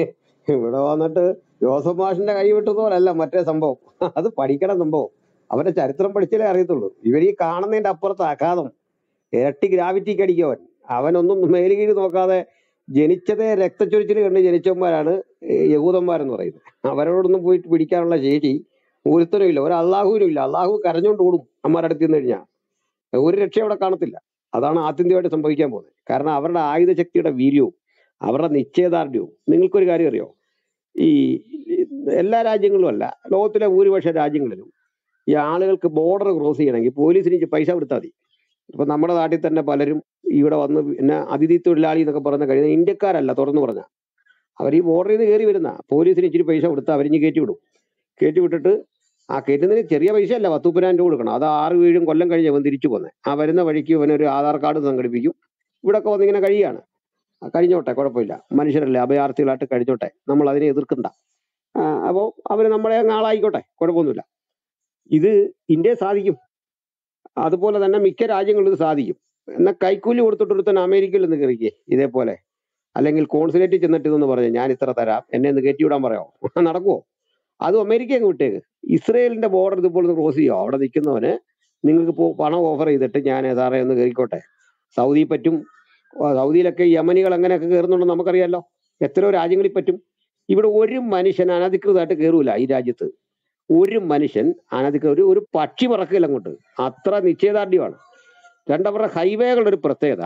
ഇവിടെ വന്നിട്ട് ജോസഫ് മാഷിന്റെ കൈ വിട്ടുന്ന പോലല്ല മറ്റേ സംഭവം അത് പഠിക്കണം സംഭവം അവരുടെ ചരിത്രം പഠിച്ചാലേ അറിയത്തുള്ളൂ ഇവർ ഈ കാണുന്നതിന്റെ അപ്പുറത്ത് അഗാധം ഇരട്ടി ഗ്രാവിറ്റിക്ക് അടിക്കവൻ അവനൊന്നും മേലുകീഴ് നോക്കാതെ ജനിച്ചതേ രക്തച്ചൊരിച്ചിൽ കണ്ട് ജനിച്ചവന്മാരാണ് ഈ യഹൂദന്മാരെന്ന് പറയുന്നത് അവരോടൊന്നും പോയിട്ട് പിടിക്കാനുള്ള ശേഷി ഒരുത്തനും ഇല്ല ഒരു അള്ളാഹുവിനും ഇല്ല അള്ളാഹു കരഞ്ഞോണ്ട് ഓടും അമ്മാരുടെ അടുത്ത് നിന്ന് കഴിഞ്ഞാൽ ഒരു രക്ഷ അവിടെ കാണത്തില്ല അതാണ് ആത്യന്തികമായിട്ട് സംഭവിക്കാൻ പോകുന്നത് കാരണം അവരുടെ ആയുധ ശക്തിയുടെ വീര്യവും അവരുടെ നിശ്ചയദാർഢ്യവും നിങ്ങൾക്കൊരു കാര്യം അറിയോ ഈ എല്ലാ രാജ്യങ്ങളിലും അല്ല ലോകത്തിലെ ഭൂരിപക്ഷ രാജ്യങ്ങളിലും ഈ ആളുകൾക്ക് ബോർഡർ ക്രോസ് ചെയ്യണമെങ്കിൽ പോലീസിന് ഇച്ചിരി പൈസ കൊടുത്താൽ മതി ഇപ്പൊ നമ്മുടെ നാട്ടിൽ തന്നെ പലരും ഇവിടെ വന്ന് പിന്നെ അതിഥി തൊഴിലാളി എന്നൊക്കെ പറഞ്ഞ കഴിയുന്ന ഇന്ത്യക്കാരല്ല തുറന്നു പറഞ്ഞ അവർ ഈ ബോർഡറിൽ നിന്ന് കയറി വരുന്ന പോലീസിന് ഇച്ചിരി പൈസ കൊടുത്താൽ അവരിഞ്ഞ് കയറ്റി വിടും കയറ്റി വിട്ടിട്ട് ആ കയറ്റുന്നതിന് ചെറിയ പൈസ അല്ല പത്ത് മുപ്പതിനായിരം രൂപ കൊടുക്കണം അത് ആറ് വീഴും കൊല്ലം കഴിഞ്ഞ് അവൻ തിരിച്ചു പോന്നെ ആ വരുന്ന വഴിക്ക് അവനൊരു ആധാർ കാർഡ് സംഘടിപ്പിക്കും ഇവിടെ ഒക്കെ വന്നിങ്ങനെ കഴിയാണ് ആ, കഴിഞ്ഞോട്ടെ കുഴപ്പമില്ല മനുഷ്യരല്ലേ അഭയാർത്ഥികളായിട്ട് കഴിഞ്ഞോട്ടെ നമ്മൾ അതിനെ എതിർക്കണ്ട അപ്പോൾ അവർ നമ്മളെ അങ്ങ് ആളായിക്കോട്ടെ കുഴപ്പമൊന്നുമില്ല ഇത് ഇന്ത്യയെ സാധിക്കും അതുപോലെ തന്നെ മിക്ക രാജ്യങ്ങളിലും ഇത് സാധിക്കും എന്നാൽ കൈക്കൂലി കൊടുത്തിട്ട് ഒരുത്തൻ അമേരിക്കയിൽ നിന്ന് കയറിക്കേ ഇതേപോലെ അല്ലെങ്കിൽ കോൺസുലേറ്റിൽ ചെന്നിട്ട് ഇതെന്ന് പറഞ്ഞു ഞാൻ ഇത്ര തരാം എന്നെ ഒന്ന് കയറ്റി വിടാൻ പറയാമോ നടക്കുവോ അതും അമേരിക്ക അങ്ങ് വിട്ടേക്ക് ഇസ്രയേലിന്റെ ബോർഡർ ഇതുപോലെ ഒന്ന് ക്രോസ് ചെയ്യുമോ അവിടെ നിൽക്കുന്നവന് നിങ്ങൾക്ക് പോ പണം ഓഫർ ചെയ്തിട്ട് ഞാൻ സാറേ ഒന്ന് കയറിക്കോട്ടെ സൗദി പറ്റും ആ, സൗദിയിലൊക്കെ യമനികൾ അങ്ങനെയൊക്കെ കയറുന്നുണ്ടെന്ന് നമുക്കറിയാലോ എത്രയോ രാജ്യങ്ങളിൽ പറ്റും ഇവിടെ ഒരു മനുഷ്യൻ അനധികൃതമായിട്ട് കയറൂല ഈ രാജ്യത്ത് ഒരു മനുഷ്യൻ അനധികൃത ഒരു ഒരു പക്ഷി പറക്കില്ല അങ്ങോട്ട് അത്ര നിശ്ചയദാർഢ്യമാണ് രണ്ടവരുടെ ഹൈവേകളുടെ ഒരു പ്രത്യേകത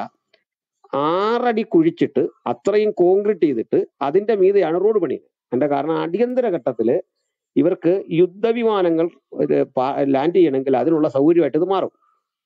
ആറടി കുഴിച്ചിട്ട് അത്രയും കോൺക്രീറ്റ് ചെയ്തിട്ട് അതിന്റെ മീതെയാണ് റോഡ് പണി അതിന്റെ കാരണം അടിയന്തര ഘട്ടത്തില് ഇവർക്ക് യുദ്ധവിമാനങ്ങൾ ലാൻഡ് ചെയ്യണമെങ്കിൽ അതിനുള്ള സൗകര്യമായിട്ട് ഇത് മാറും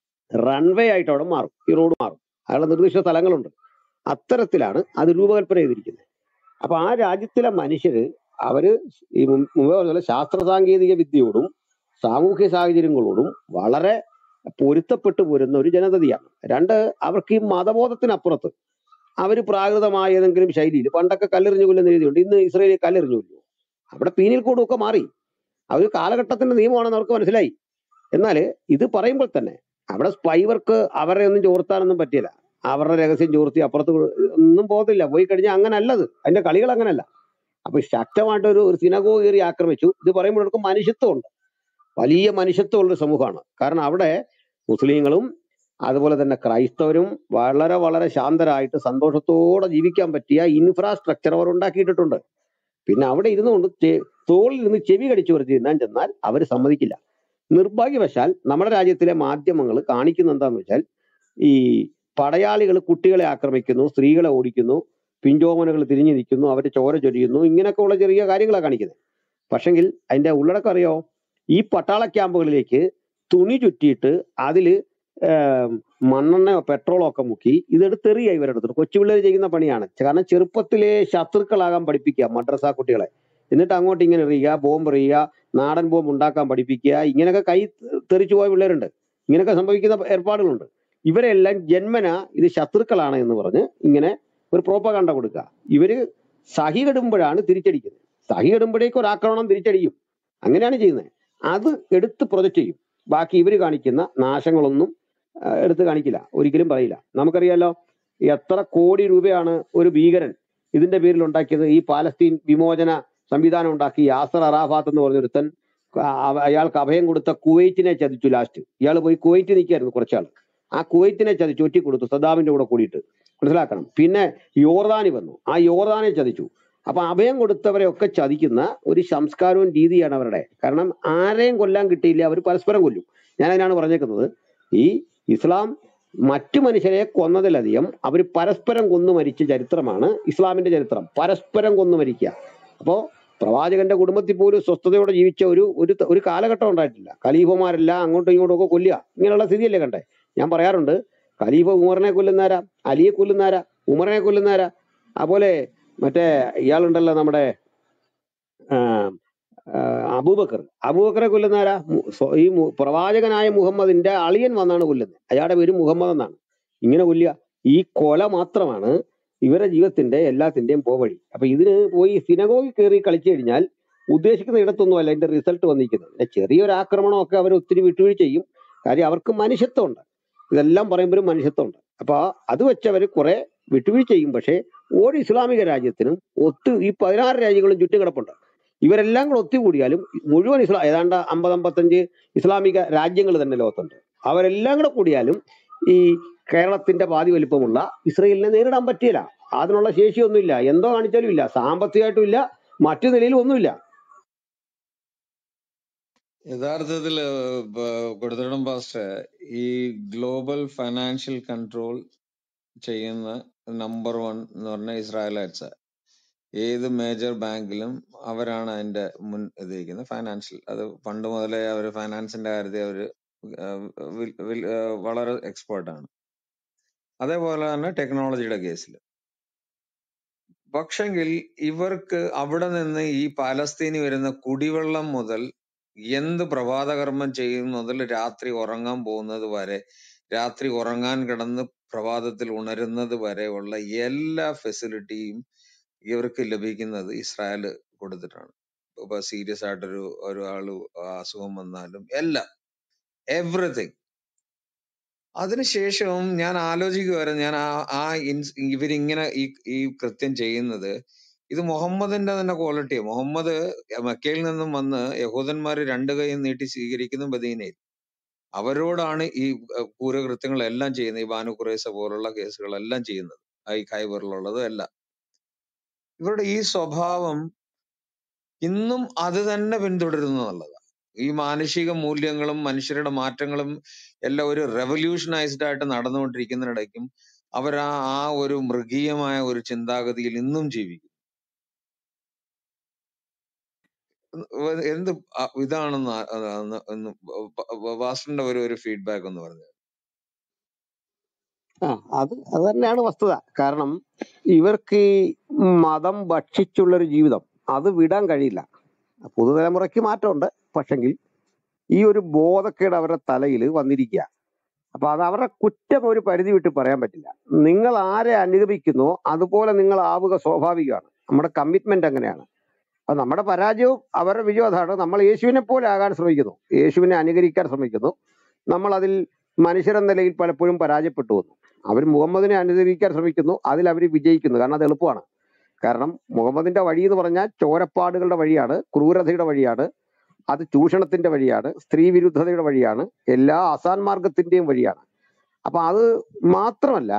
റൺവേ ആയിട്ട് അവിടെ മാറും ഈ റോഡ് മാറും അതിനുള്ള നിർദ്ദിഷ്ട സ്ഥലങ്ങളുണ്ട് അത്തരത്തിലാണ് അത് രൂപകൽപ്പന ചെയ്തിരിക്കുന്നത് അപ്പൊ ആ രാജ്യത്തിലെ മനുഷ്യര് അവര് ഈ മുൻ- മുമ്പേ പറഞ്ഞ പോലെ ശാസ്ത്ര സാങ്കേതിക വിദ്യയോടും സാമൂഹ്യ സാഹചര്യങ്ങളോടും വളരെ പൊരുത്തപ്പെട്ടു പോരുന്ന ഒരു ജനതയാണ് രണ്ട് അവർക്ക് ഈ മതബോധത്തിനപ്പുറത്ത് അവര് പ്രാകൃതമായ ഏതെങ്കിലും ശൈലിയിൽ പണ്ടൊക്കെ കല്ലെറിഞ്ഞു കൊല്ലുന്ന രീതിയുണ്ട് ഇന്ന് ഇസ്രയേലിൽ കല്ലെറിഞ്ഞു കൊല്ലുമോ അവിടെ പീനിൽ കോഡും ഒക്കെ മാറി അവർ കാലഘട്ടത്തിന്റെ നിയമമാണെന്ന് അവർക്ക് മനസ്സിലായി എന്നാൽ ഇത് പറയുമ്പോൾ തന്നെ അവിടെ സ്പൈവർക്ക് അവരെ ഒന്നും ചോർത്താനൊന്നും പറ്റില്ല അവരുടെ രഹസ്യം ചോർത്തി അപ്പുറത്ത് കൊ- ഒന്നും പോകത്തില്ല പോയി കഴിഞ്ഞാൽ അങ്ങനെ അല്ലത് അതിന്റെ കളികൾ അങ്ങനല്ല അപ്പൊ ശക്തമായിട്ട് ഒരു ഒരു സിനഗോ കയറി ആക്രമിച്ചു ഇത് പറയുമ്പോൾ അവർക്ക് മനുഷ്യത്വമുണ്ട് വലിയ മനുഷ്യത്വമുള്ള ഒരു സമൂഹമാണ് കാരണം അവിടെ മുസ്ലിങ്ങളും അതുപോലെ തന്നെ ക്രൈസ്തവരും വളരെ വളരെ ശാന്തരായിട്ട് സന്തോഷത്തോടെ ജീവിക്കാൻ പറ്റിയ ഇൻഫ്രാസ്ട്രക്ചർ അവർ ഉണ്ടാക്കിയിട്ടുണ്ട് പിന്നെ അവിടെ ഇരുന്നുകൊണ്ട് ചെ- തോളിൽ നിന്ന് ചെവി കടിച്ചു പറിച്ച് തിന്നാൻ ചെന്നാൽ അവർ സമ്മതിക്കില്ല നിർഭാഗ്യവശാൽ നമ്മുടെ രാജ്യത്തിലെ മാധ്യമങ്ങൾ കാണിക്കുന്ന എന്താന്ന് വെച്ചാൽ ഈ പടയാളികൾ കുട്ടികളെ ആക്രമിക്കുന്നു സ്ത്രീകളെ ഓടിക്കുന്നു പിഞ്ചോമനകൾ തിരിഞ്ഞു നിൽക്കുന്നു അവര് ചോര ചൊരിയുന്നു ഇങ്ങനെയൊക്കെ ഉള്ള ചെറിയ കാര്യങ്ങളാണ് കാണിക്കുന്നത് പക്ഷെങ്കിൽ അതിന്റെ ഉള്ളടക്കം അറിയോ ഈ പട്ടാള ക്യാമ്പുകളിലേക്ക് തുണി ചുറ്റിയിട്ട് അതില് ഏം, മണ്ണെണ്ണയോ പെട്രോളോ ഒക്കെ മുക്കി ഇതെടുത്ത് എറിയ ഇവരുടെ അടുത്ത് കൊച്ചു പിള്ളേർ ചെയ്യുന്ന പണിയാണ് കാരണം ചെറുപ്പത്തിലെ ശത്രുക്കളാകാൻ പഠിപ്പിക്കുക മദ്രസ കുട്ടികളെ എന്നിട്ട് അങ്ങോട്ട് ഇങ്ങനെ എറിയുക ബോംബ് എറിയുക നാടൻ ബോംബ് ഉണ്ടാക്കാൻ പഠിപ്പിക്കുക ഇങ്ങനെയൊക്കെ കൈ തെറിച്ചു പോയ പിള്ളേരുണ്ട് ഇങ്ങനെയൊക്കെ സംഭവിക്കുന്ന ഏർപ്പാടുകളുണ്ട് ഇവരെല്ലാം ജന്മന ഇത് ശത്രുക്കളാണ് എന്ന് പറഞ്ഞ് ഇങ്ങനെ ഒരു പ്രോപ്പകണ്ട കൊടുക്കുക ഇവര് സഹി കെടുമ്പോഴാണ് തിരിച്ചടിക്കുന്നത് സഹി കെടുമ്പോഴേക്ക് ഒരു ആക്രമണം തിരിച്ചടിക്കും അങ്ങനെയാണ് ചെയ്യുന്നത് അത് എടുത്ത് പ്രൊജക്ട് ചെയ്യും ബാക്കി ഇവർ കാണിക്കുന്ന നാശങ്ങളൊന്നും ആ, എടുത്ത് കാണിക്കില്ല ഒരിക്കലും പറയില്ല നമുക്കറിയാലോ എത്ര കോടി രൂപയാണ് ഒരു ഭീകരൻ ഇതിന്റെ പേരിൽ ഉണ്ടാക്കിയത് ഈ പാലസ്തീൻ വിമോചന സംവിധാനം ഉണ്ടാക്കി യാസർ അറാഫാത്ത് എന്ന് പറഞ്ഞൊരുത്തൻ ആ, അവ- അയാൾക്ക് അഭയം കൊടുത്ത കുവൈറ്റിനെ ചതിച്ചു ലാസ്റ്റ് ഇയാൾ പോയി കുവൈറ്റ് നിൽക്കായിരുന്നു കുറച്ചാൾ ആ കുവൈറ്റിനെ ചതിച്ചു ഒറ്റി കൊടുത്തു സദ്ദാമിന്റെ കൂടെ കൂടിയിട്ട് മനസ്സിലാക്കണം പിന്നെ യോർദാനി വന്നു ആ യോർദാനെ ചതിച്ചു അപ്പൊ അഭയം കൊടുത്തവരെ ഒക്കെ ചതിക്കുന്ന ഒരു സംസ്കാരവും രീതിയാണ് അവരുടെ കാരണം ആരെയും കൊല്ലാൻ കിട്ടിയില്ല അവർ പരസ്പരം കൊല്ലും ഞാൻ അതിനാണ് പറഞ്ഞേക്കുന്നത് ഈ ഇസ്ലാം മറ്റു മനുഷ്യരെ കൊന്നതിലധികം അവർ പരസ്പരം കൊന്നു മരിച്ച ചരിത്രമാണ് ഇസ്ലാമിന്റെ ചരിത്രം പരസ്പരം കൊന്നു മരിക്കുക അപ്പോ പ്രവാചകന്റെ കുടുംബത്തിൽ പോലും സ്വസ്ഥതയോടെ ജീവിച്ച ഒരു ഒരു ഒരു കാലഘട്ടം ഉണ്ടായിട്ടില്ല ഖലീഫമാരെല്ലാം അങ്ങോട്ടും ഇങ്ങോട്ടും ഒക്കെ കൊല്ലുക ഇങ്ങനെയുള്ള സ്ഥിതിയല്ലേ കണ്ടേ ഞാൻ പറയാറുണ്ട് ഖലീഫ ഉമറിനെ കൊല്ലുന്നാരാ അലിയെ കൊല്ലുന്നാരാ ഉമറിനെ കൊല്ലുന്നാരാ അതുപോലെ മറ്റേ ഇയാളുണ്ടല്ലോ നമ്മുടെ ആ, ആ, അബൂബക്കർ അബൂബക്കറെ കൊല്ലുന്നാരാ മു- സ്വ- ഈ മു- പ്രവാചകനായ മുഹമ്മദിന്റെ അളിയൻ വന്നാണ് കൊല്ലുന്നത് അയാളുടെ പേര് മുഹമ്മദ് എന്നാണ് ഇങ്ങനെ കൊല്ലുക ഈ കൊല മാത്രമാണ് ഇവരുടെ ജീവിതത്തിന്റെ എല്ലാത്തിന്റെയും പോവഴി അപ്പൊ ഇതിന് പോയി സിനഗോഗിൽ കയറി കളിച്ചു കഴിഞ്ഞാൽ ഉദ്ദേശിക്കുന്ന ഇടത്തൊന്നും അല്ല ഇതിന്റെ റിസൾട്ട് വന്നിരിക്കുന്നത് പിന്നെ ചെറിയൊരു ആക്രമണമൊക്കെ അവർ ഒത്തിരി വിട്ടുവീഴ്ച ചെയ്യും കാര്യം അവർക്ക് മനുഷ്യത്വമുണ്ട് ഇതെല്ലാം പറയുമ്പോഴും മനുഷ്യത്വമുണ്ട് അപ്പൊ അത് വെച്ച് അവർ കുറെ വിട്ടുവീഴ്ച ചെയ്യും പക്ഷേ ഒരു ഇസ്ലാമിക രാജ്യത്തിനും ഒത്തു ഈ പതിനാറ് രാജ്യങ്ങളും ചുറ്റും കിടപ്പുണ്ട് ഇവരെല്ലാം കൂടെ ഒത്തുകൂടിയാലും മുഴുവൻ ഇസ്ലാം ഏതാണ്ട് അമ്പത് അമ്പത്തഞ്ച് ഇസ്ലാമിക രാജ്യങ്ങൾ തന്നെ ലോകത്തുണ്ട് അവരെല്ലാം കൂടെ കൂടിയാലും ഈ കേരളത്തിന്റെ പാതി വലിപ്പമുള്ള ഇസ്രയേലിനെ നേരിടാൻ പറ്റിയില്ല അതിനുള്ള ശേഷിയൊന്നുമില്ല എന്തോ കാണിച്ചാലും ഇല്ല സാമ്പത്തികമായിട്ടും ഇല്ല മറ്റു നിലയിലും ഒന്നുമില്ല യഥാർത്ഥത്തില് കൊടുത്തിടം പാസ്റ്റർ ഈ ഗ്ലോബൽ ഫൈനാൻഷ്യൽ കൺട്രോൾ ചെയ്യുന്ന നമ്പർ വൺ എന്ന് പറഞ്ഞ ഇസ്രായേലൈറ്റ്സ് ഏത് മേജർ ബാങ്കിലും അവരാണ് അതിന്റെ മുൻ ഇതിരിക്കുന്നത് ഫൈനാൻഷ്യൽ അത് പണ്ട് മുതലേ അവർ ഫൈനാൻസിന്റെ കാര്യത്തിൽ അവർ വളരെ എക്സ്പേർട്ട് ആണ് അതേപോലെ തന്നെ ടെക്നോളജിയുടെ കേസിൽ പക്ഷെങ്കിൽ ഇവർക്ക് അവിടെ നിന്ന് ഈ പാലസ്തീനി വരുന്ന കുടിവെള്ളം മുതൽ എന്ത് പ്രഭാതകർമ്മം ചെയ്യും മുതൽ രാത്രി ഉറങ്ങാൻ പോകുന്നത് വരെ രാത്രി ഉറങ്ങാൻ കിടന്ന് പ്രഭാതത്തിൽ ഉണരുന്നത് വരെയുള്ള എല്ലാ ഫെസിലിറ്റിയും ഇവർക്ക് ലഭിക്കുന്നത് ഇസ്രായേൽ കൊടുത്തിട്ടാണ് ഇപ്പൊ സീരിയസ് ആയിട്ടൊരു ഒരു ആള് അസുഖം വന്നാലും എല്ലാം എവറിഥിങ് അതിനുശേഷവും ഞാൻ ആലോചിക്കുമായിരുന്നു ഞാൻ ആ ആ ഇൻസ് ഇവരിങ്ങനെ ഈ ഈ കൃത്യം ചെയ്യുന്നത് ഇത് മുഹമ്മദിന്റെ തന്നെ ക്വാളിറ്റിയാണ് മുഹമ്മദ് മക്കയിൽ നിന്നും വന്ന് യഹൂദന്മാര് രണ്ട് കൈയും നീട്ടി സ്വീകരിക്കുന്നു മദീനയിൽ അവരോടാണ് ഈ അഹ് ക്രൂരകൃത്യങ്ങളെല്ലാം ചെയ്യുന്നത് ഈ ബാനു ഖുറൈസ പോലുള്ള കേസുകളെല്ലാം ചെയ്യുന്നത് ആ ഈ ഖൈബറിലുള്ളതും എല്ലാം ഇവരുടെ ഈ സ്വഭാവം ഇന്നും അത് തന്നെ പിന്തുടരുന്നു എന്നുള്ളതാണ് ഈ മാനുഷിക മൂല്യങ്ങളും മനുഷ്യരുടെ മാറ്റങ്ങളും എല്ലാം ഒരു റെവല്യൂഷനൈസ്ഡ് ആയിട്ട് നടന്നുകൊണ്ടിരിക്കുന്നിടയ്ക്കും അവർ ആ ആ ഒരു മൃഗീയമായ ഒരു ചിന്താഗതിയിൽ ഇന്നും ജീവിക്കും ഉം എന്ത് അ- ഇതാണെന്ന് ആ- ആ- ഒന്ന് ഒന്ന് വാസ്റ്ററിന്റെ ഒരു ഒരു ഫീഡ്ബാക്ക് ഒന്ന് പറഞ്ഞു ആ അത് അത് തന്നെയാണ് വസ്തുത കാരണം ഇവർക്ക് ഈ മതം ഭക്ഷിച്ചുള്ളൊരു ജീവിതം അത് വിടാൻ കഴിയില്ല പുതുതലമുറയ്ക്ക് മാറ്റമുണ്ട് പക്ഷെങ്കിൽ ഈ ഒരു ബോധക്കേട് അവരുടെ തലയിൽ വന്നിരിക്കുക അപ്പൊ അത് അവരുടെ കുറ്റം ഒരു പരിധി വിട്ട് പറയാൻ പറ്റില്ല നിങ്ങൾ ആരെ അനുഗമിക്കുന്നോ അതുപോലെ നിങ്ങൾ ആവുക സ്വാഭാവികമാണ് നമ്മുടെ കമ്മിറ്റ്മെന്റ് അങ്ങനെയാണ് അപ്പൊ നമ്മുടെ പരാജയവും അവരുടെ വിജയം അതാണ് നമ്മൾ യേശുവിനെ പോലെ ആകാൻ ശ്രമിക്കുന്നു യേശുവിനെ അനുകരിക്കാൻ ശ്രമിക്കുന്നു നമ്മൾ അതിൽ മനുഷ്യരെന്ന നിലയിൽ പലപ്പോഴും പരാജയപ്പെട്ടു വന്നു അവർ മുഹമ്മദിനെ അനുസരിക്കാൻ ശ്രമിക്കുന്നു അതിൽ അവർ വിജയിക്കുന്നു കാരണം അത് എളുപ്പമാണ് കാരണം മുഹമ്മദിന്റെ വഴി എന്ന് പറഞ്ഞാൽ ചോരപ്പാടുകളുടെ വഴിയാണ് ക്രൂരതയുടെ വഴിയാണ് അത് ചൂഷണത്തിന്റെ വഴിയാണ് സ്ത്രീ വിരുദ്ധതയുടെ വഴിയാണ് എല്ലാ അസാൻമാർഗത്തിന്റെയും വഴിയാണ് അപ്പൊ അത് മാത്രമല്ല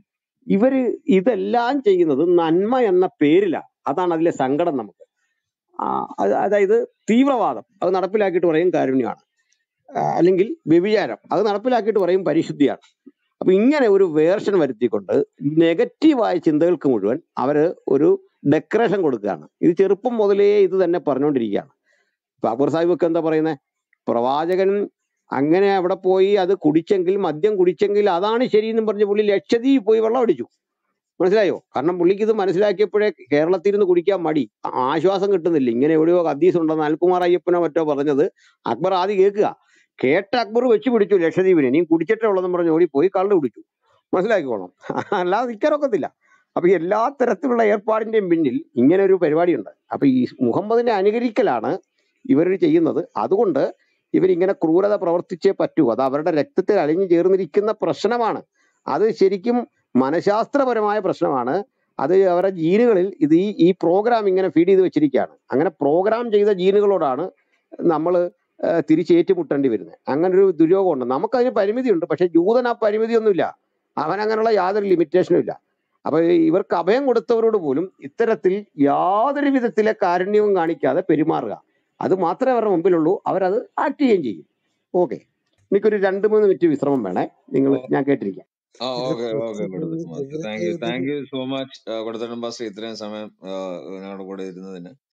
ഇവര് ഇതെല്ലാം ചെയ്യുന്നത് നന്മ എന്ന പേരിലാണ് അതാണ് അതിലെ സങ്കടം നമുക്ക് ആ, അത് അതായത് തീവ്രവാദം അത് നടപ്പിലാക്കിയിട്ട് പറയും കാരുണ്യമാണ് ആ, അല്ലെങ്കിൽ വ്യഭിചാരം അത് നടപ്പിലാക്കിയിട്ട് പറയും പരിശുദ്ധിയാണ് അപ്പൊ ഇങ്ങനെ ഒരു വേർഷൻ വരുത്തിക്കൊണ്ട് നെഗറ്റീവായ ചിന്തകൾക്ക് മുഴുവൻ അവര് ഒരു ഡെക്കറേഷൻ കൊടുക്കുകയാണ് ഇത് ചെറുപ്പം മുതലേ ഇത് തന്നെ പറഞ്ഞുകൊണ്ടിരിക്കുകയാണ് ഇപ്പൊ അക്ബർ സാഹിബ് ഒക്കെ എന്താ പറയുന്നത് പ്രവാചകൻ അങ്ങനെ അവിടെ പോയി അത് കുടിച്ചെങ്കിൽ മദ്യം കുടിച്ചെങ്കിൽ അതാണ് ശരിയെന്നും പറഞ്ഞ് പുള്ളി ലക്ഷദ്വീപ് പോയി വെള്ളം അടിച്ചു മനസ്സിലായോ കാരണം പുള്ളിക്ക് ഇത് മനസ്സിലാക്കിയപ്പോഴേ കേരളത്തിൽ നിന്ന് കുടിക്കാൻ മടി ആ- ആശ്വാസം കിട്ടുന്നില്ല ഇങ്ങനെ എവിടെയോ ഹദീസ് ഉണ്ടെന്ന് അൽകുമാർ അയ്യപ്പനോ മറ്റോ പറഞ്ഞത് അക്ബർ ആദ്യം കേൾക്കുക കേട്ട അക്ബർ വെച്ച് പിടിച്ചു ലക്ഷദ്വീപിനെ ഇനിയും കുടിച്ചിട്ടേ ഉള്ളതെന്ന് പറഞ്ഞ് ഓടിപ്പോയി കള്ള് കുടിച്ചു മനസ്സിലാക്കിക്കോണം അല്ലാതെ നിൽക്കാനൊക്കത്തില്ല അപ്പൊ ഈ എല്ലാ തരത്തിലുള്ള ഏർപ്പാടിന്റെയും പിന്നിൽ ഇങ്ങനെ ഒരു പരിപാടിയുണ്ട് അപ്പൊ ഈ മുഹമ്മദിനെ അനുകരിക്കലാണ് ഇവർ ചെയ്യുന്നത് അതുകൊണ്ട് ഇവരിങ്ങനെ ക്രൂരത പ്രവർത്തിച്ചേ പറ്റൂ അത് അവരുടെ രക്തത്തിൽ അലിഞ്ഞു ചേർന്നിരിക്കുന്ന പ്രശ്നമാണ് അത് ശരിക്കും മനഃശാസ്ത്രപരമായ പ്രശ്നമാണ് അത് അവരുടെ ജീനുകളിൽ ഇത് ഈ ഈ പ്രോഗ്രാം ഇങ്ങനെ ഫീഡ് ചെയ്ത് വെച്ചിരിക്കുകയാണ് അങ്ങനെ പ്രോഗ്രാം ചെയ്ത ജീനുകളോടാണ് നമ്മൾ തിരിച്ച് ഏറ്റുമുട്ടേണ്ടി വരുന്നത് അങ്ങനെ ഒരു ദുര്യോഗമുണ്ട് നമുക്കതിന് പരിമിതിയുണ്ട് പക്ഷെ ജൂതൻ ആ പരിമിതിയൊന്നുമില്ല അവൻ അങ്ങനെയുള്ള യാതൊരു ലിമിറ്റേഷനും ഇല്ല അപ്പൊ ഇവർക്ക് അഭയം കൊടുത്തവരോട് പോലും ഇത്തരത്തിൽ യാതൊരു വിധത്തിലെ കാരുണ്യവും കാണിക്കാതെ പെരുമാറുക അത് മാത്രമേ അവരുടെ മുമ്പിലുള്ളൂ അവരത് ആക്ട് ചെയ്യുകയും ചെയ്യും ഓക്കെ എനിക്കൊരു രണ്ട് മൂന്ന് മിനിറ്റ് വിശ്രമം വേണേ നിങ്ങൾ ഞാൻ കേട്ടിരിക്കാം ആ ഇത് ഓക്കെ ഓക്കെ ഇത് കൊടുത്തു ഇത് താങ്ക് യു ഇത് താങ്ക് യു സോ മച്ച് കൊടുത്തടം ബാസ് ഇത്രയും സമയം ആ, ഞങ്ങളുടെ കൂടെ ഇരുന്നതിന്